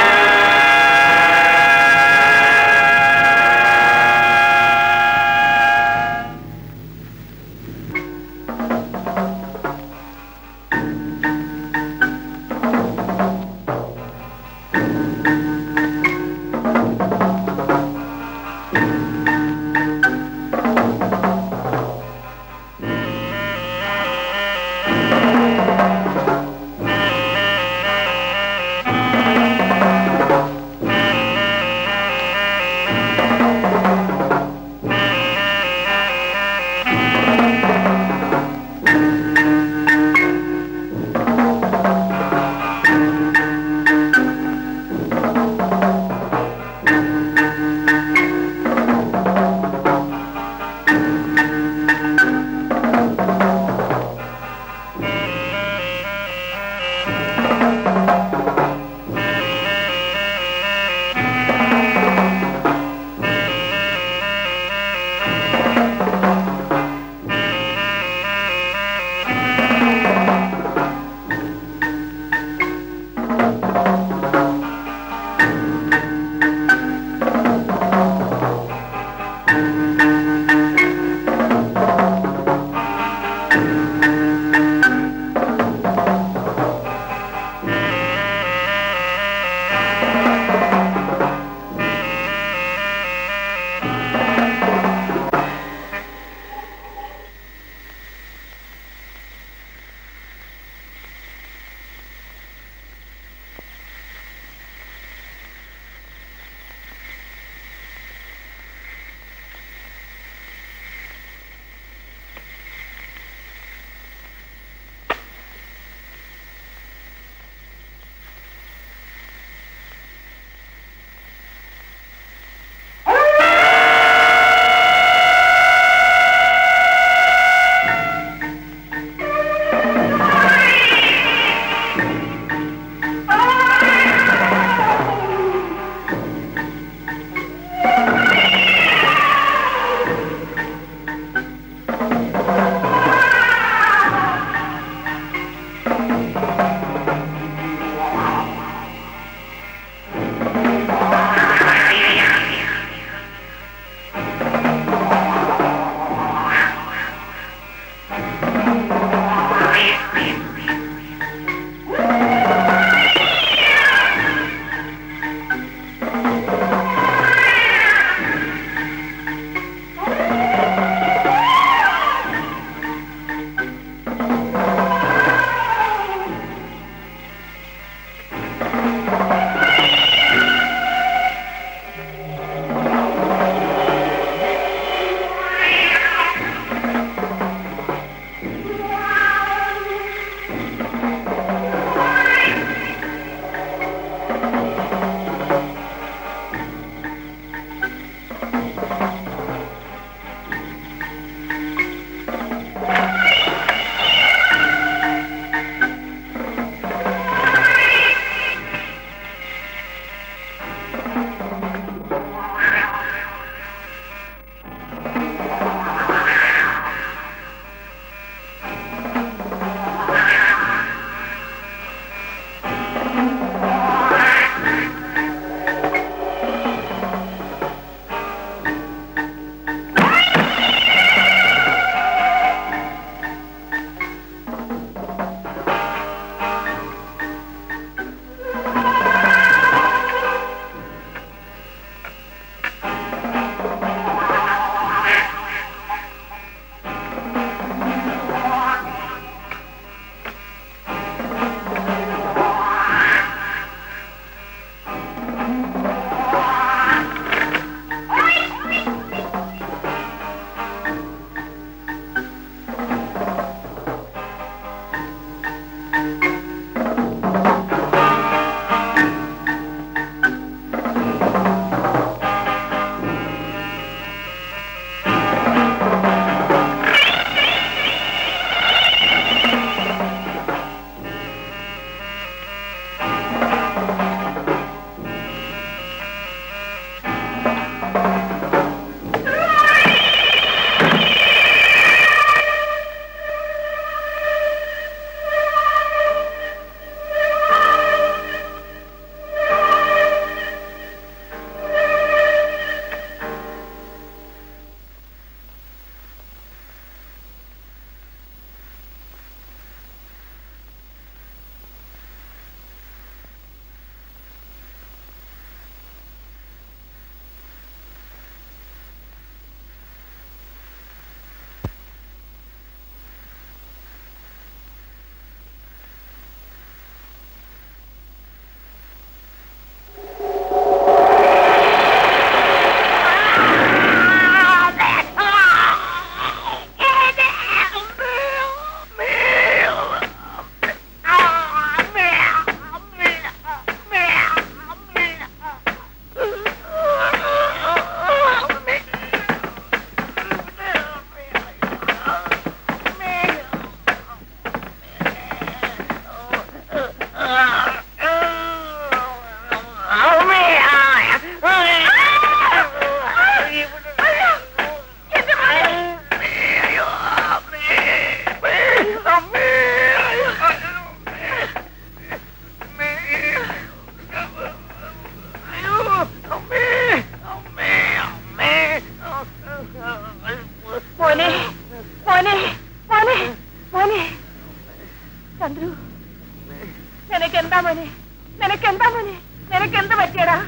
നിനക്ക് എന്ത് പറ്റിയടാ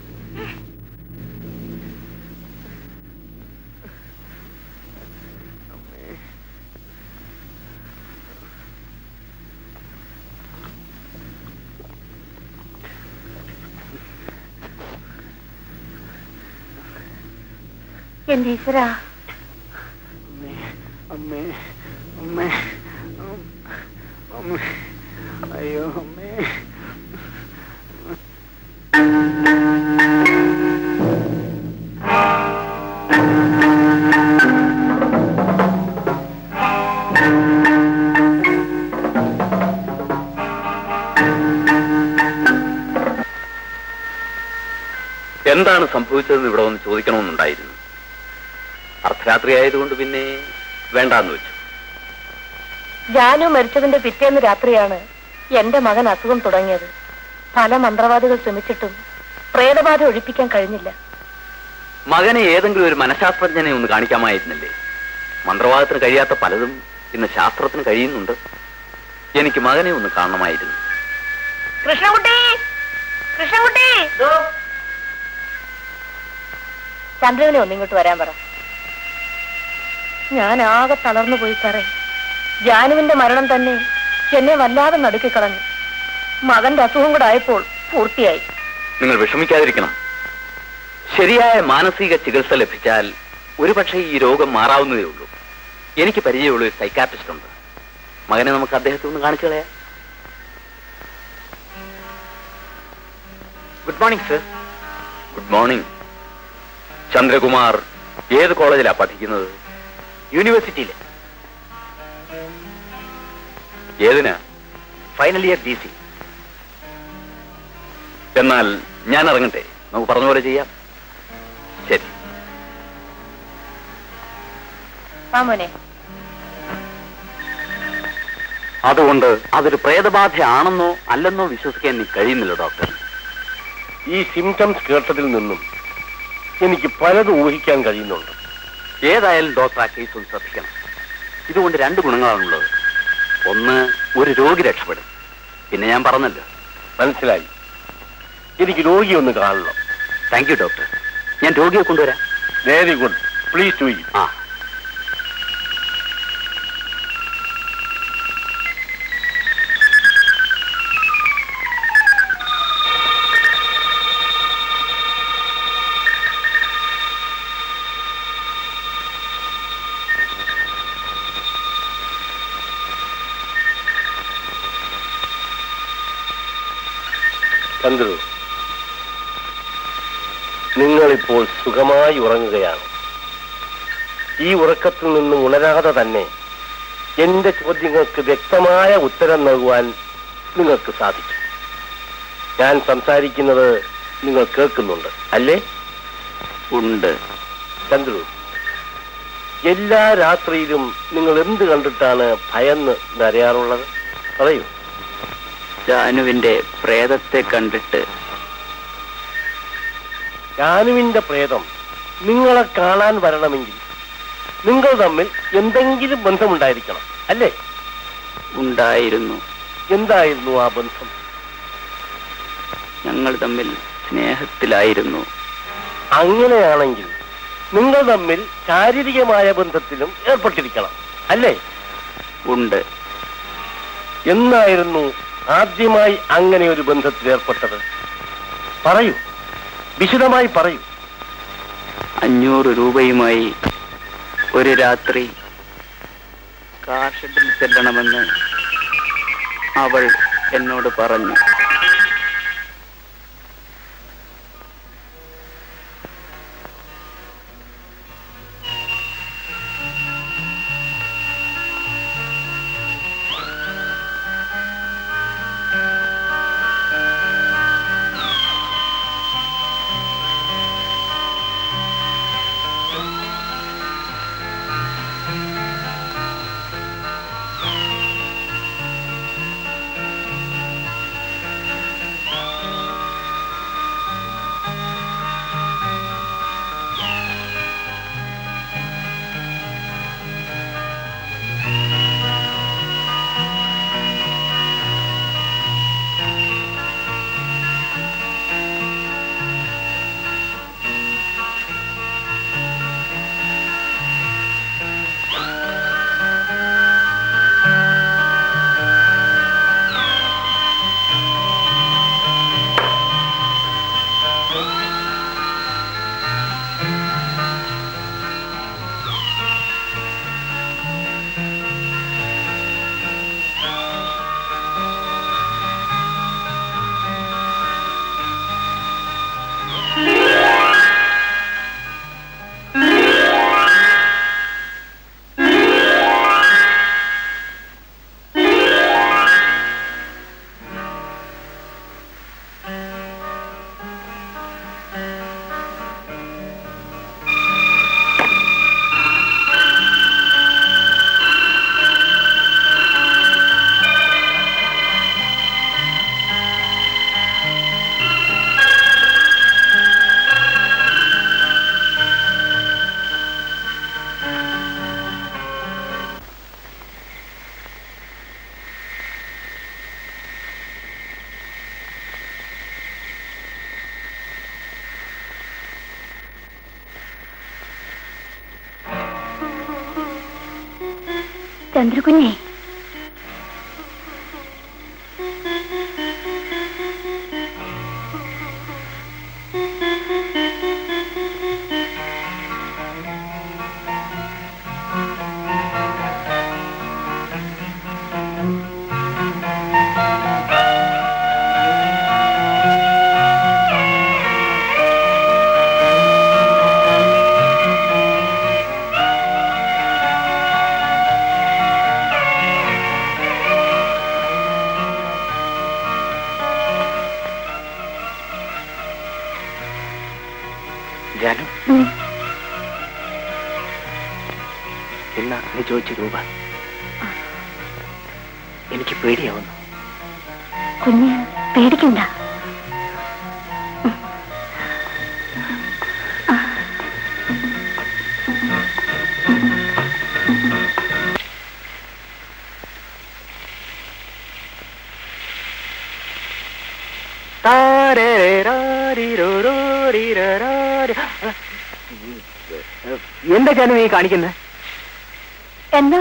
എന്റെ ഈശ്വര അമ്മേ അമ്മേ അമ്മേ അയ്യോ അമ്മേ എന്താണ് സംഭവിച്ചതെന്ന് ഇവിടെ വന്ന് ചോദിക്കണമെന്നുണ്ടായിരുന്നു അർദ്ധരാത്രി ആയതുകൊണ്ട് പിന്നെ വേണ്ടാന്ന് വെച്ചു ജാനു മരിച്ചതിന്റെ പിറ്റേന്ന് രാത്രിയാണ് എന്റെ മകൻ അസുഖം തുടങ്ങിയത് പല മന്ത്രവാദികൾ ശ്രമിച്ചിട്ടും പ്രേതബാധ ഒഴിപ്പിക്കാൻ കഴിഞ്ഞില്ല മകനെ ഏതെങ്കിലും ഒരു മനഃശാസ്ത്രജ്ഞനെ ഒന്ന് കാണിക്കാമായിരുന്നില്ലേ മന്ത്രവാദത്തിന് കഴിയാത്ത പലതും ഇന്ന് ശാസ്ത്രത്തിന് കഴിയുന്നുണ്ട് എനിക്ക് മകനെ ഒന്ന് കാണണമായിരുന്നു കൃഷ്ണകുട്ടി കൃഷ്ണകുട്ടി ചന്ദ്രനെ ഒന്നിങ്ങോട്ട് വരാൻ പറ ഞാൻ ആകെ തളർന്നു പോയി സാറേ ജാനുവിന്റെ മരണം തന്നെ എന്നെ വല്ലാതെ നടുക്കിക്കളഞ്ഞു മകന്റെ അസുഖം കൂടെ ആയപ്പോൾ പൂർത്തിയായി നിങ്ങൾ വിഷമിക്കാതിരിക്കണം ശരിയായ മാനസിക ചികിത്സ ലഭിച്ചാൽ ഒരുപക്ഷെ ഈ രോഗം മാറാവുന്നതേ ഉള്ളൂ എനിക്ക് പരിചയമുള്ള ഒരു സൈക്കാട്രിസ്റ്റ് ഉണ്ട് മകനെ നമുക്ക് അദ്ദേഹത്തെ ഒന്ന് കാണിച്ചു കളയാം good morning sir good morning Chandrakumar ഏത് കോളേജിലാ പഠിക്കുന്നത് യൂണിവേഴ്സിറ്റിയിലെ ഏതിനാ ഫൈനൽ ഇയർ ഡി സി എന്നാൽ ഞാൻ ഇറങ്ങട്ടെ നമുക്ക് പറഞ്ഞ പോലെ ചെയ്യാം ശരി ആ മോനെ അതുകൊണ്ട് അതൊരു പ്രേതബാധയാണെന്നോ അല്ലെന്നോ വിശ്വസിക്കാൻ എനിക്ക് കഴിയുന്നില്ല ഡോക്ടർ ഈ സിംറ്റംസ് കേട്ടതിൽ നിന്നും എനിക്ക് പലതും ഊഹിക്കാൻ കഴിയുന്നുണ്ട് ഏതായാലും ഡോക്ടർ ആ കേസ് ഒന്ന് ശ്രദ്ധിക്കണം ഇതുകൊണ്ട് രണ്ട് ഗുണങ്ങളാണുള്ളത് ഒന്ന് ഒരു രോഗി രക്ഷപ്പെടും പിന്നെ ഞാൻ പറഞ്ഞല്ലോ മനസ്സിലായി എനിക്ക് രോഗിയെ ഒന്ന് കാണണം താങ്ക് യു ഡോക്ടർ ഞാൻ രോഗിയെ കൊണ്ടുവരാം വെരി ഗുഡ് പ്ലീസ് ടു ആ ചന്ദ്രു നിങ്ങളിപ്പോൾ സുഖമായി ഉറങ്ങുകയാണ് ഈ ഉറക്കത്തിൽ നിന്നും ഉണരാതെ തന്നെ എന്റെ ചോദ്യങ്ങൾക്ക് വ്യക്തമായ ഉത്തരം നൽകുവാൻ നിങ്ങൾക്ക് സാധിക്കും ഞാൻ സംസാരിക്കുന്നത് നിങ്ങൾ കേൾക്കുന്നുണ്ട് അല്ലേ ഉണ്ട് ചന്ദ്രു എല്ലാ രാത്രിയിലും നിങ്ങൾ എന്ത് കണ്ടിട്ടാണ് ഭയന്ന് നരയാറുള്ളത് പറയൂ ജാനുവിന്റെ പ്രേതത്തെ കണ്ടിട്ട് ജാനുവിന്റെ പ്രേതം നിങ്ങളെ കാണാൻ വരണമെങ്കിൽ നിങ്ങൾ തമ്മിൽ എന്തെങ്കിലും ബന്ധമുണ്ടായിരിക്കണം അല്ലേ ഉണ്ടായിരുന്നു എന്തായിരുന്നു ആ ബന്ധം ഞങ്ങൾ തമ്മിൽ സ്നേഹത്തിലായിരുന്നു അങ്ങനെയാണെങ്കിൽ നിങ്ങൾ തമ്മിൽ ശാരീരികമായ ബന്ധത്തിലും ഏർപ്പെട്ടിരിക്കണം അല്ലേ ഉണ്ട് എന്നായിരുന്നു ആദ്യമായി അങ്ങനെ ഒരു ബന്ധത്തിൽ ഏർപ്പെട്ടത് പറയൂ വിശദമായി പറയൂ അഞ്ഞൂറ് രൂപയുമായി ഒരു രാത്രി കാർ ഷെഡിൽ ചെല്ലണമെന്ന് അവൾ എന്നോട് പറഞ്ഞു ചന്ദ്രകുഞ്ഞേ ജാനു എന്നാ നീ ചോദിച്ച രൂപ എനിക്ക് പേടിയാവുന്നു കുഞ്ഞ് പേടിക്കണ്ട എന്താ ജാനു നീ കാണിക്കുന്നത് എന്താ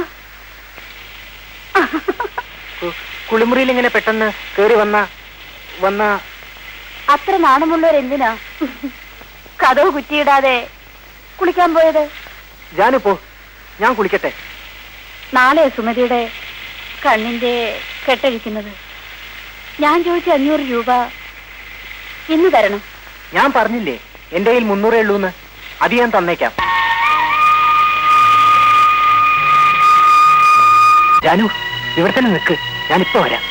കുളിമുറിയിൽ ഇങ്ങനെ പെട്ടെന്ന് കേറി വന്ന വന്ന അത്ര നാണമുള്ളവരെന്തിനാ കഥവ് കുറ്റിയിടാതെ കുളിക്കാൻ പോയത് ജാനു പോ ഞാൻ കുളിക്കട്ടെ നാളെ സുമതിയുടെ കണ്ണിന്റെ കെട്ടഴിക്കുന്നത് ഞാൻ ചോദിച്ച അഞ്ഞൂറ് രൂപ ഇന്ന് തരണം ഞാൻ പറഞ്ഞില്ലേ എന്റെ കയ്യിൽ മുന്നൂറേ ഉള്ളൂന്ന് അത് ഞാൻ തന്നേക്കാം ജാനു ഇവിടെ തന്നെ നിൽക്ക് ഞാനിപ്പോ വരാം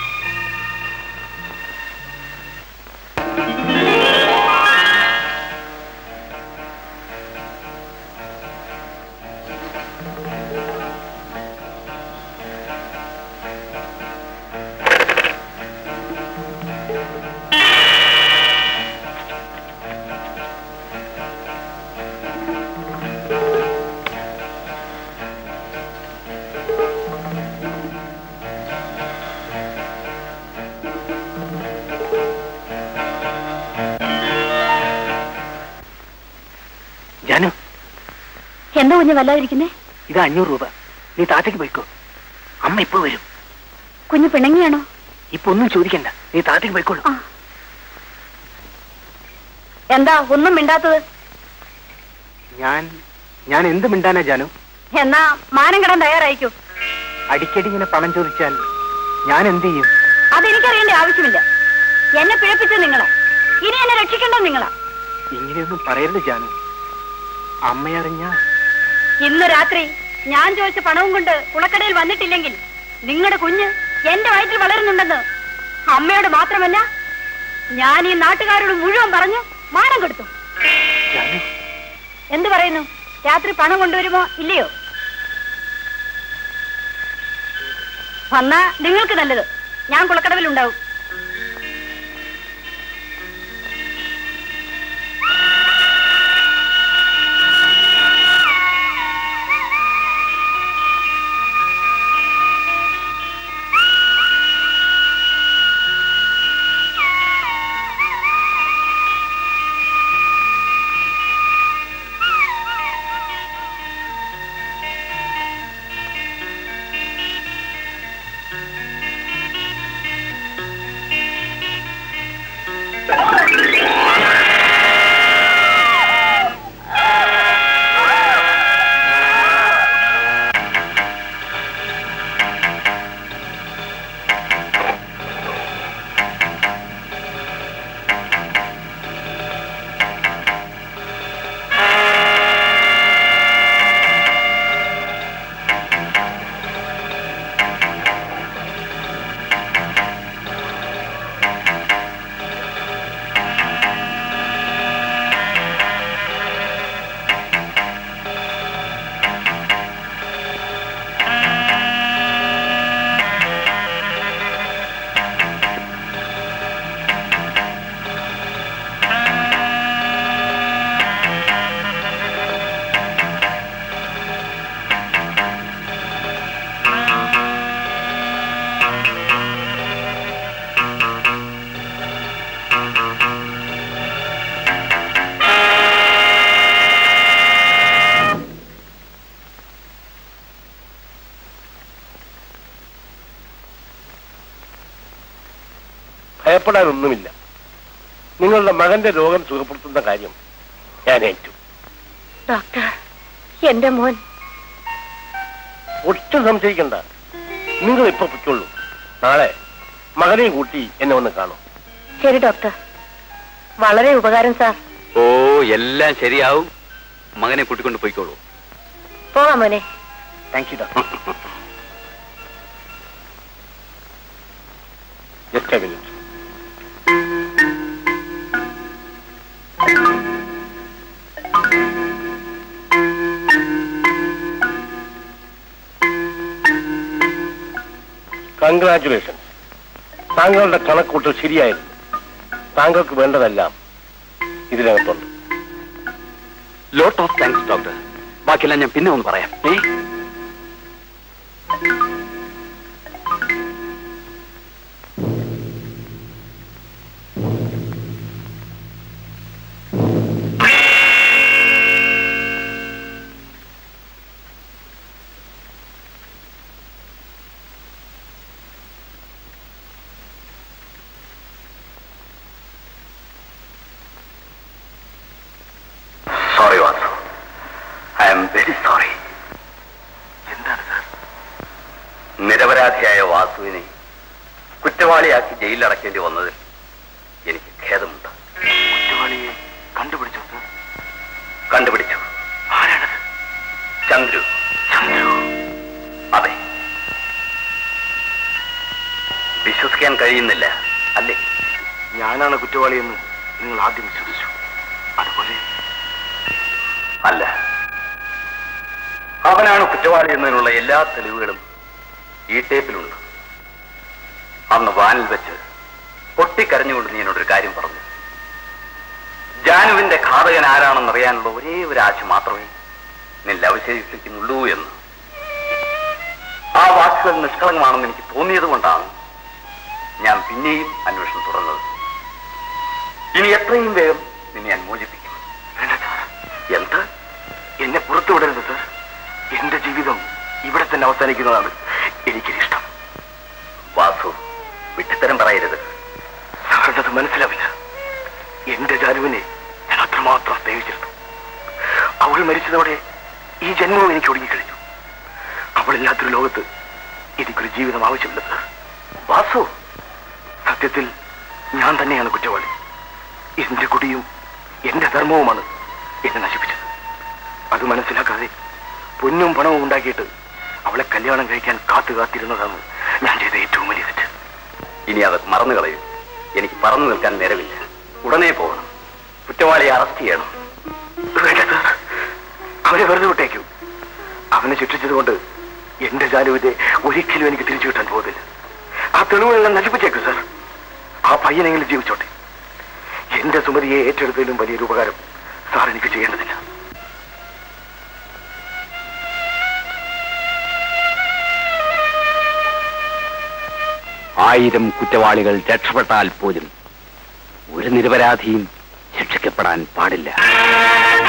ജാനു എന്താ കുഞ്ഞ് വല്ലാതിരിക്കുന്നേ ഇത് അഞ്ഞൂറ് രൂപ നീ താത്തേക്ക് പോയിക്കോ അമ്മ ഇപ്പൊ വരും കുഞ്ഞ് പിണങ്ങിയാണോ ഇപ്പൊ ഒന്നും ചോദിക്കണ്ട നീ താത്തേക്ക് പോയിക്കോളൂ ആ. എന്താ ഒന്നും മിണ്ടാത്തത് ഞാൻ ഞാൻ എന്ത് മിണ്ടാനാ ജാനു എന്നാ മാനം കിടാൻ തയ്യാറായിക്കോ അടിക്കടി ഇങ്ങനെ പണം ചോദിച്ചാൽ ഞാൻ എന്ത് ചെയ്യും അതെനിക്കറിയേണ്ട ആവശ്യമില്ല എന്നെ പിഴപ്പിച്ചത് നിങ്ങളാ ഇനി എന്നെ രക്ഷിക്കേണ്ടത് നിങ്ങളാ ഇങ്ങനെയൊന്നും പറയരുത് ജാനു അമ്മയറിഞ്ഞ ഇന്ന് രാത്രി ഞാൻ ചോദിച്ച പണവും കൊണ്ട് കുളക്കടയിൽ വന്നിട്ടില്ലെങ്കിൽ നിങ്ങളുടെ കുഞ്ഞ് എന്റെ വയറ്റിൽ വളരുന്നുണ്ടെന്ന് അമ്മയോട് മാത്രമല്ല ഞാൻ ഈ നാട്ടുകാരോട് മുഴുവൻ പറഞ്ഞു മാനം കൊടുത്തു ജാനു എന്ത് പറയുന്നു രാത്രി പണം കൊണ്ടുവരുമോ ഇല്ലയോ വന്നാ നിങ്ങൾക്ക് നല്ലത് ഞാൻ കുളക്കടവിലുണ്ടാവും ഭയപ്പെടാനൊന്നുമില്ല നിങ്ങളുടെ മകന്റെ രോഗം സുഖപ്പെടുത്തുന്ന കാര്യം ഞാൻ ഏറ്റു ഡോക്ടർ എന്റെ മോൻ ഒട്ടും സംശയിക്കണ്ട നിങ്ങൾ ഇപ്പൊ പൊയ്ക്കൊള്ളൂ നാളെ മകനെയും കൂട്ടി എന്നെ ഒന്ന് കാണും ശരി ഡോക്ടർ വളരെ ഉപകാരം സാർ ഓ എല്ലാം ശരിയാവും മകനെ കൂട്ടിക്കൊണ്ട് പോയിക്കോളൂ പോകാം മോനെ thank you doctor just a minute congratulation താങ്കളുടെ കണക്കൂട്ടൽ ശരിയായിരുന്നു താങ്കൾക്ക് വേണ്ടതെല്ലാം ഇതിനകത്തുണ്ട് ലോട്ട് ഓഫ് താങ്ക്സ് ഡോക്ടർ ബാക്കിയെല്ലാം ഞാൻ പിന്നെ ഒന്ന് പറയാം ഏ sorry Vasu I am very sorry എന്താണ് സാർ നിരപരാധിയായ വാസുവിനെ കുറ്റവാളിയാക്കി ജയിലിൽ അടക്കേണ്ടി വന്നതിൽ എനിക്ക് ഖേദമുണ്ട് കുറ്റവാളിയെ കണ്ടുപിടിച്ചു സാർ കണ്ടുപിടിച്ചു ആരാണത് ചന്ദ്രു ചന്ദ്രു അതെ വിശ്വസിക്കാൻ കഴിയുന്നില്ല അല്ലേ ഞാനാണ് കുറ്റവാളിയെന്ന് നിങ്ങൾ ആദ്യം വിശ്വസിച്ചു അതുപോലെ അല്ല അവനാണ് കുറ്റവാളി എന്നതിനുള്ള എല്ലാ തെളിവുകളും ഈ ടേപ്പിലുണ്ട് അന്ന് വാനിൽ വെച്ച് പൊട്ടിക്കരഞ്ഞുകൊണ്ട് നീ എന്നോടൊരു കാര്യം പറഞ്ഞു ജാനുവിന്റെ ഘാതകൻ ആരാണെന്നറിയാനുള്ള ഒരേ ഒരു ആശ മാത്രമേ നിന്നിൽ അവശേഷിക്കുന്നുള്ളൂ എന്ന് ആ വാക്കുകൾ നിഷ്കളങ്കമാണെന്ന് എനിക്ക് തോന്നിയത് കൊണ്ടാണ് ഞാൻ പിന്നെയും അന്വേഷണം തുടർന്നത് ഇനി എത്രയും വേഗം നിന്നെ ഞാൻ മോചിപ്പിക്കും എന്ത് എന്നെ പുറത്തു വിടരുത് സർ എന്റെ ജീവിതം ഇവിടെ തന്നെ അവസാനിക്കുന്നതാണ് എനിക്കിഷ്ടം വാസു വിട്ടിത്തരം പറയരുത് സാറിനത് മനസ്സിലാവില്ല എന്റെ ജാനുവിനെ ഞാൻ അത്രമാത്രം സ്നേഹിച്ചിരുന്നു അവൾ മരിച്ചതോടെ ഈ ജന്മവും എനിക്ക് ഒടുങ്ങിക്കഴിഞ്ഞു അവളില്ലാത്തൊരു ലോകത്ത് എനിക്കൊരു ജീവിതം ആവശ്യമില്ല സർ വാസു സത്യത്തിൽ ഞാൻ തന്നെയാണ് കുറ്റവാളി എന്റെ കുടിയും എന്റെ ധർമ്മവുമാണ് എന്നെ നശിപ്പിച്ചത് അത് മനസ്സിലാക്കാതെ പൊന്നും പണവും ഉണ്ടാക്കിയിട്ട് അവളെ കല്യാണം കഴിക്കാൻ കാത്തു കാത്തിരുന്നതാണ് ഞാൻ ചെയ്ത ഏറ്റവും വലിയ തെറ്റ് ഇനി അത് മറന്നു കളയും എനിക്ക് പറന്നു നിൽക്കാൻ നേരമില്ല ഉടനെ പോകണം കുറ്റവാളിയെ അറസ്റ്റ് ചെയ്യണം വേണ്ട സാർ അവനെ വെറുതെ വിട്ടേക്കൂ അവനെ ശിക്ഷിച്ചതുകൊണ്ട് എന്റെ ജാനുവിനെ ഒരിക്കലും എനിക്ക് തിരിച്ചു കിട്ടാൻ പോകുന്നില്ല ആ തെളിവുകളെല്ലാം നശിപ്പിച്ചേക്കൂ സാർ ആ പയ്യനെങ്കിലും ജീവിച്ചോട്ടെ എന്റെ സുമതിയെ ഏറ്റെടുത്തതിലും വലിയൊരു ഉപകാരം സാർ എനിക്ക് ചെയ്യേണ്ടതില്ല ആയിരം കുറ്റവാളികൾ രക്ഷപ്പെട്ടാൽ പോലും ഒരു നിരപരാധിയും ശിക്ഷിക്കപ്പെടാൻ പാടില്ല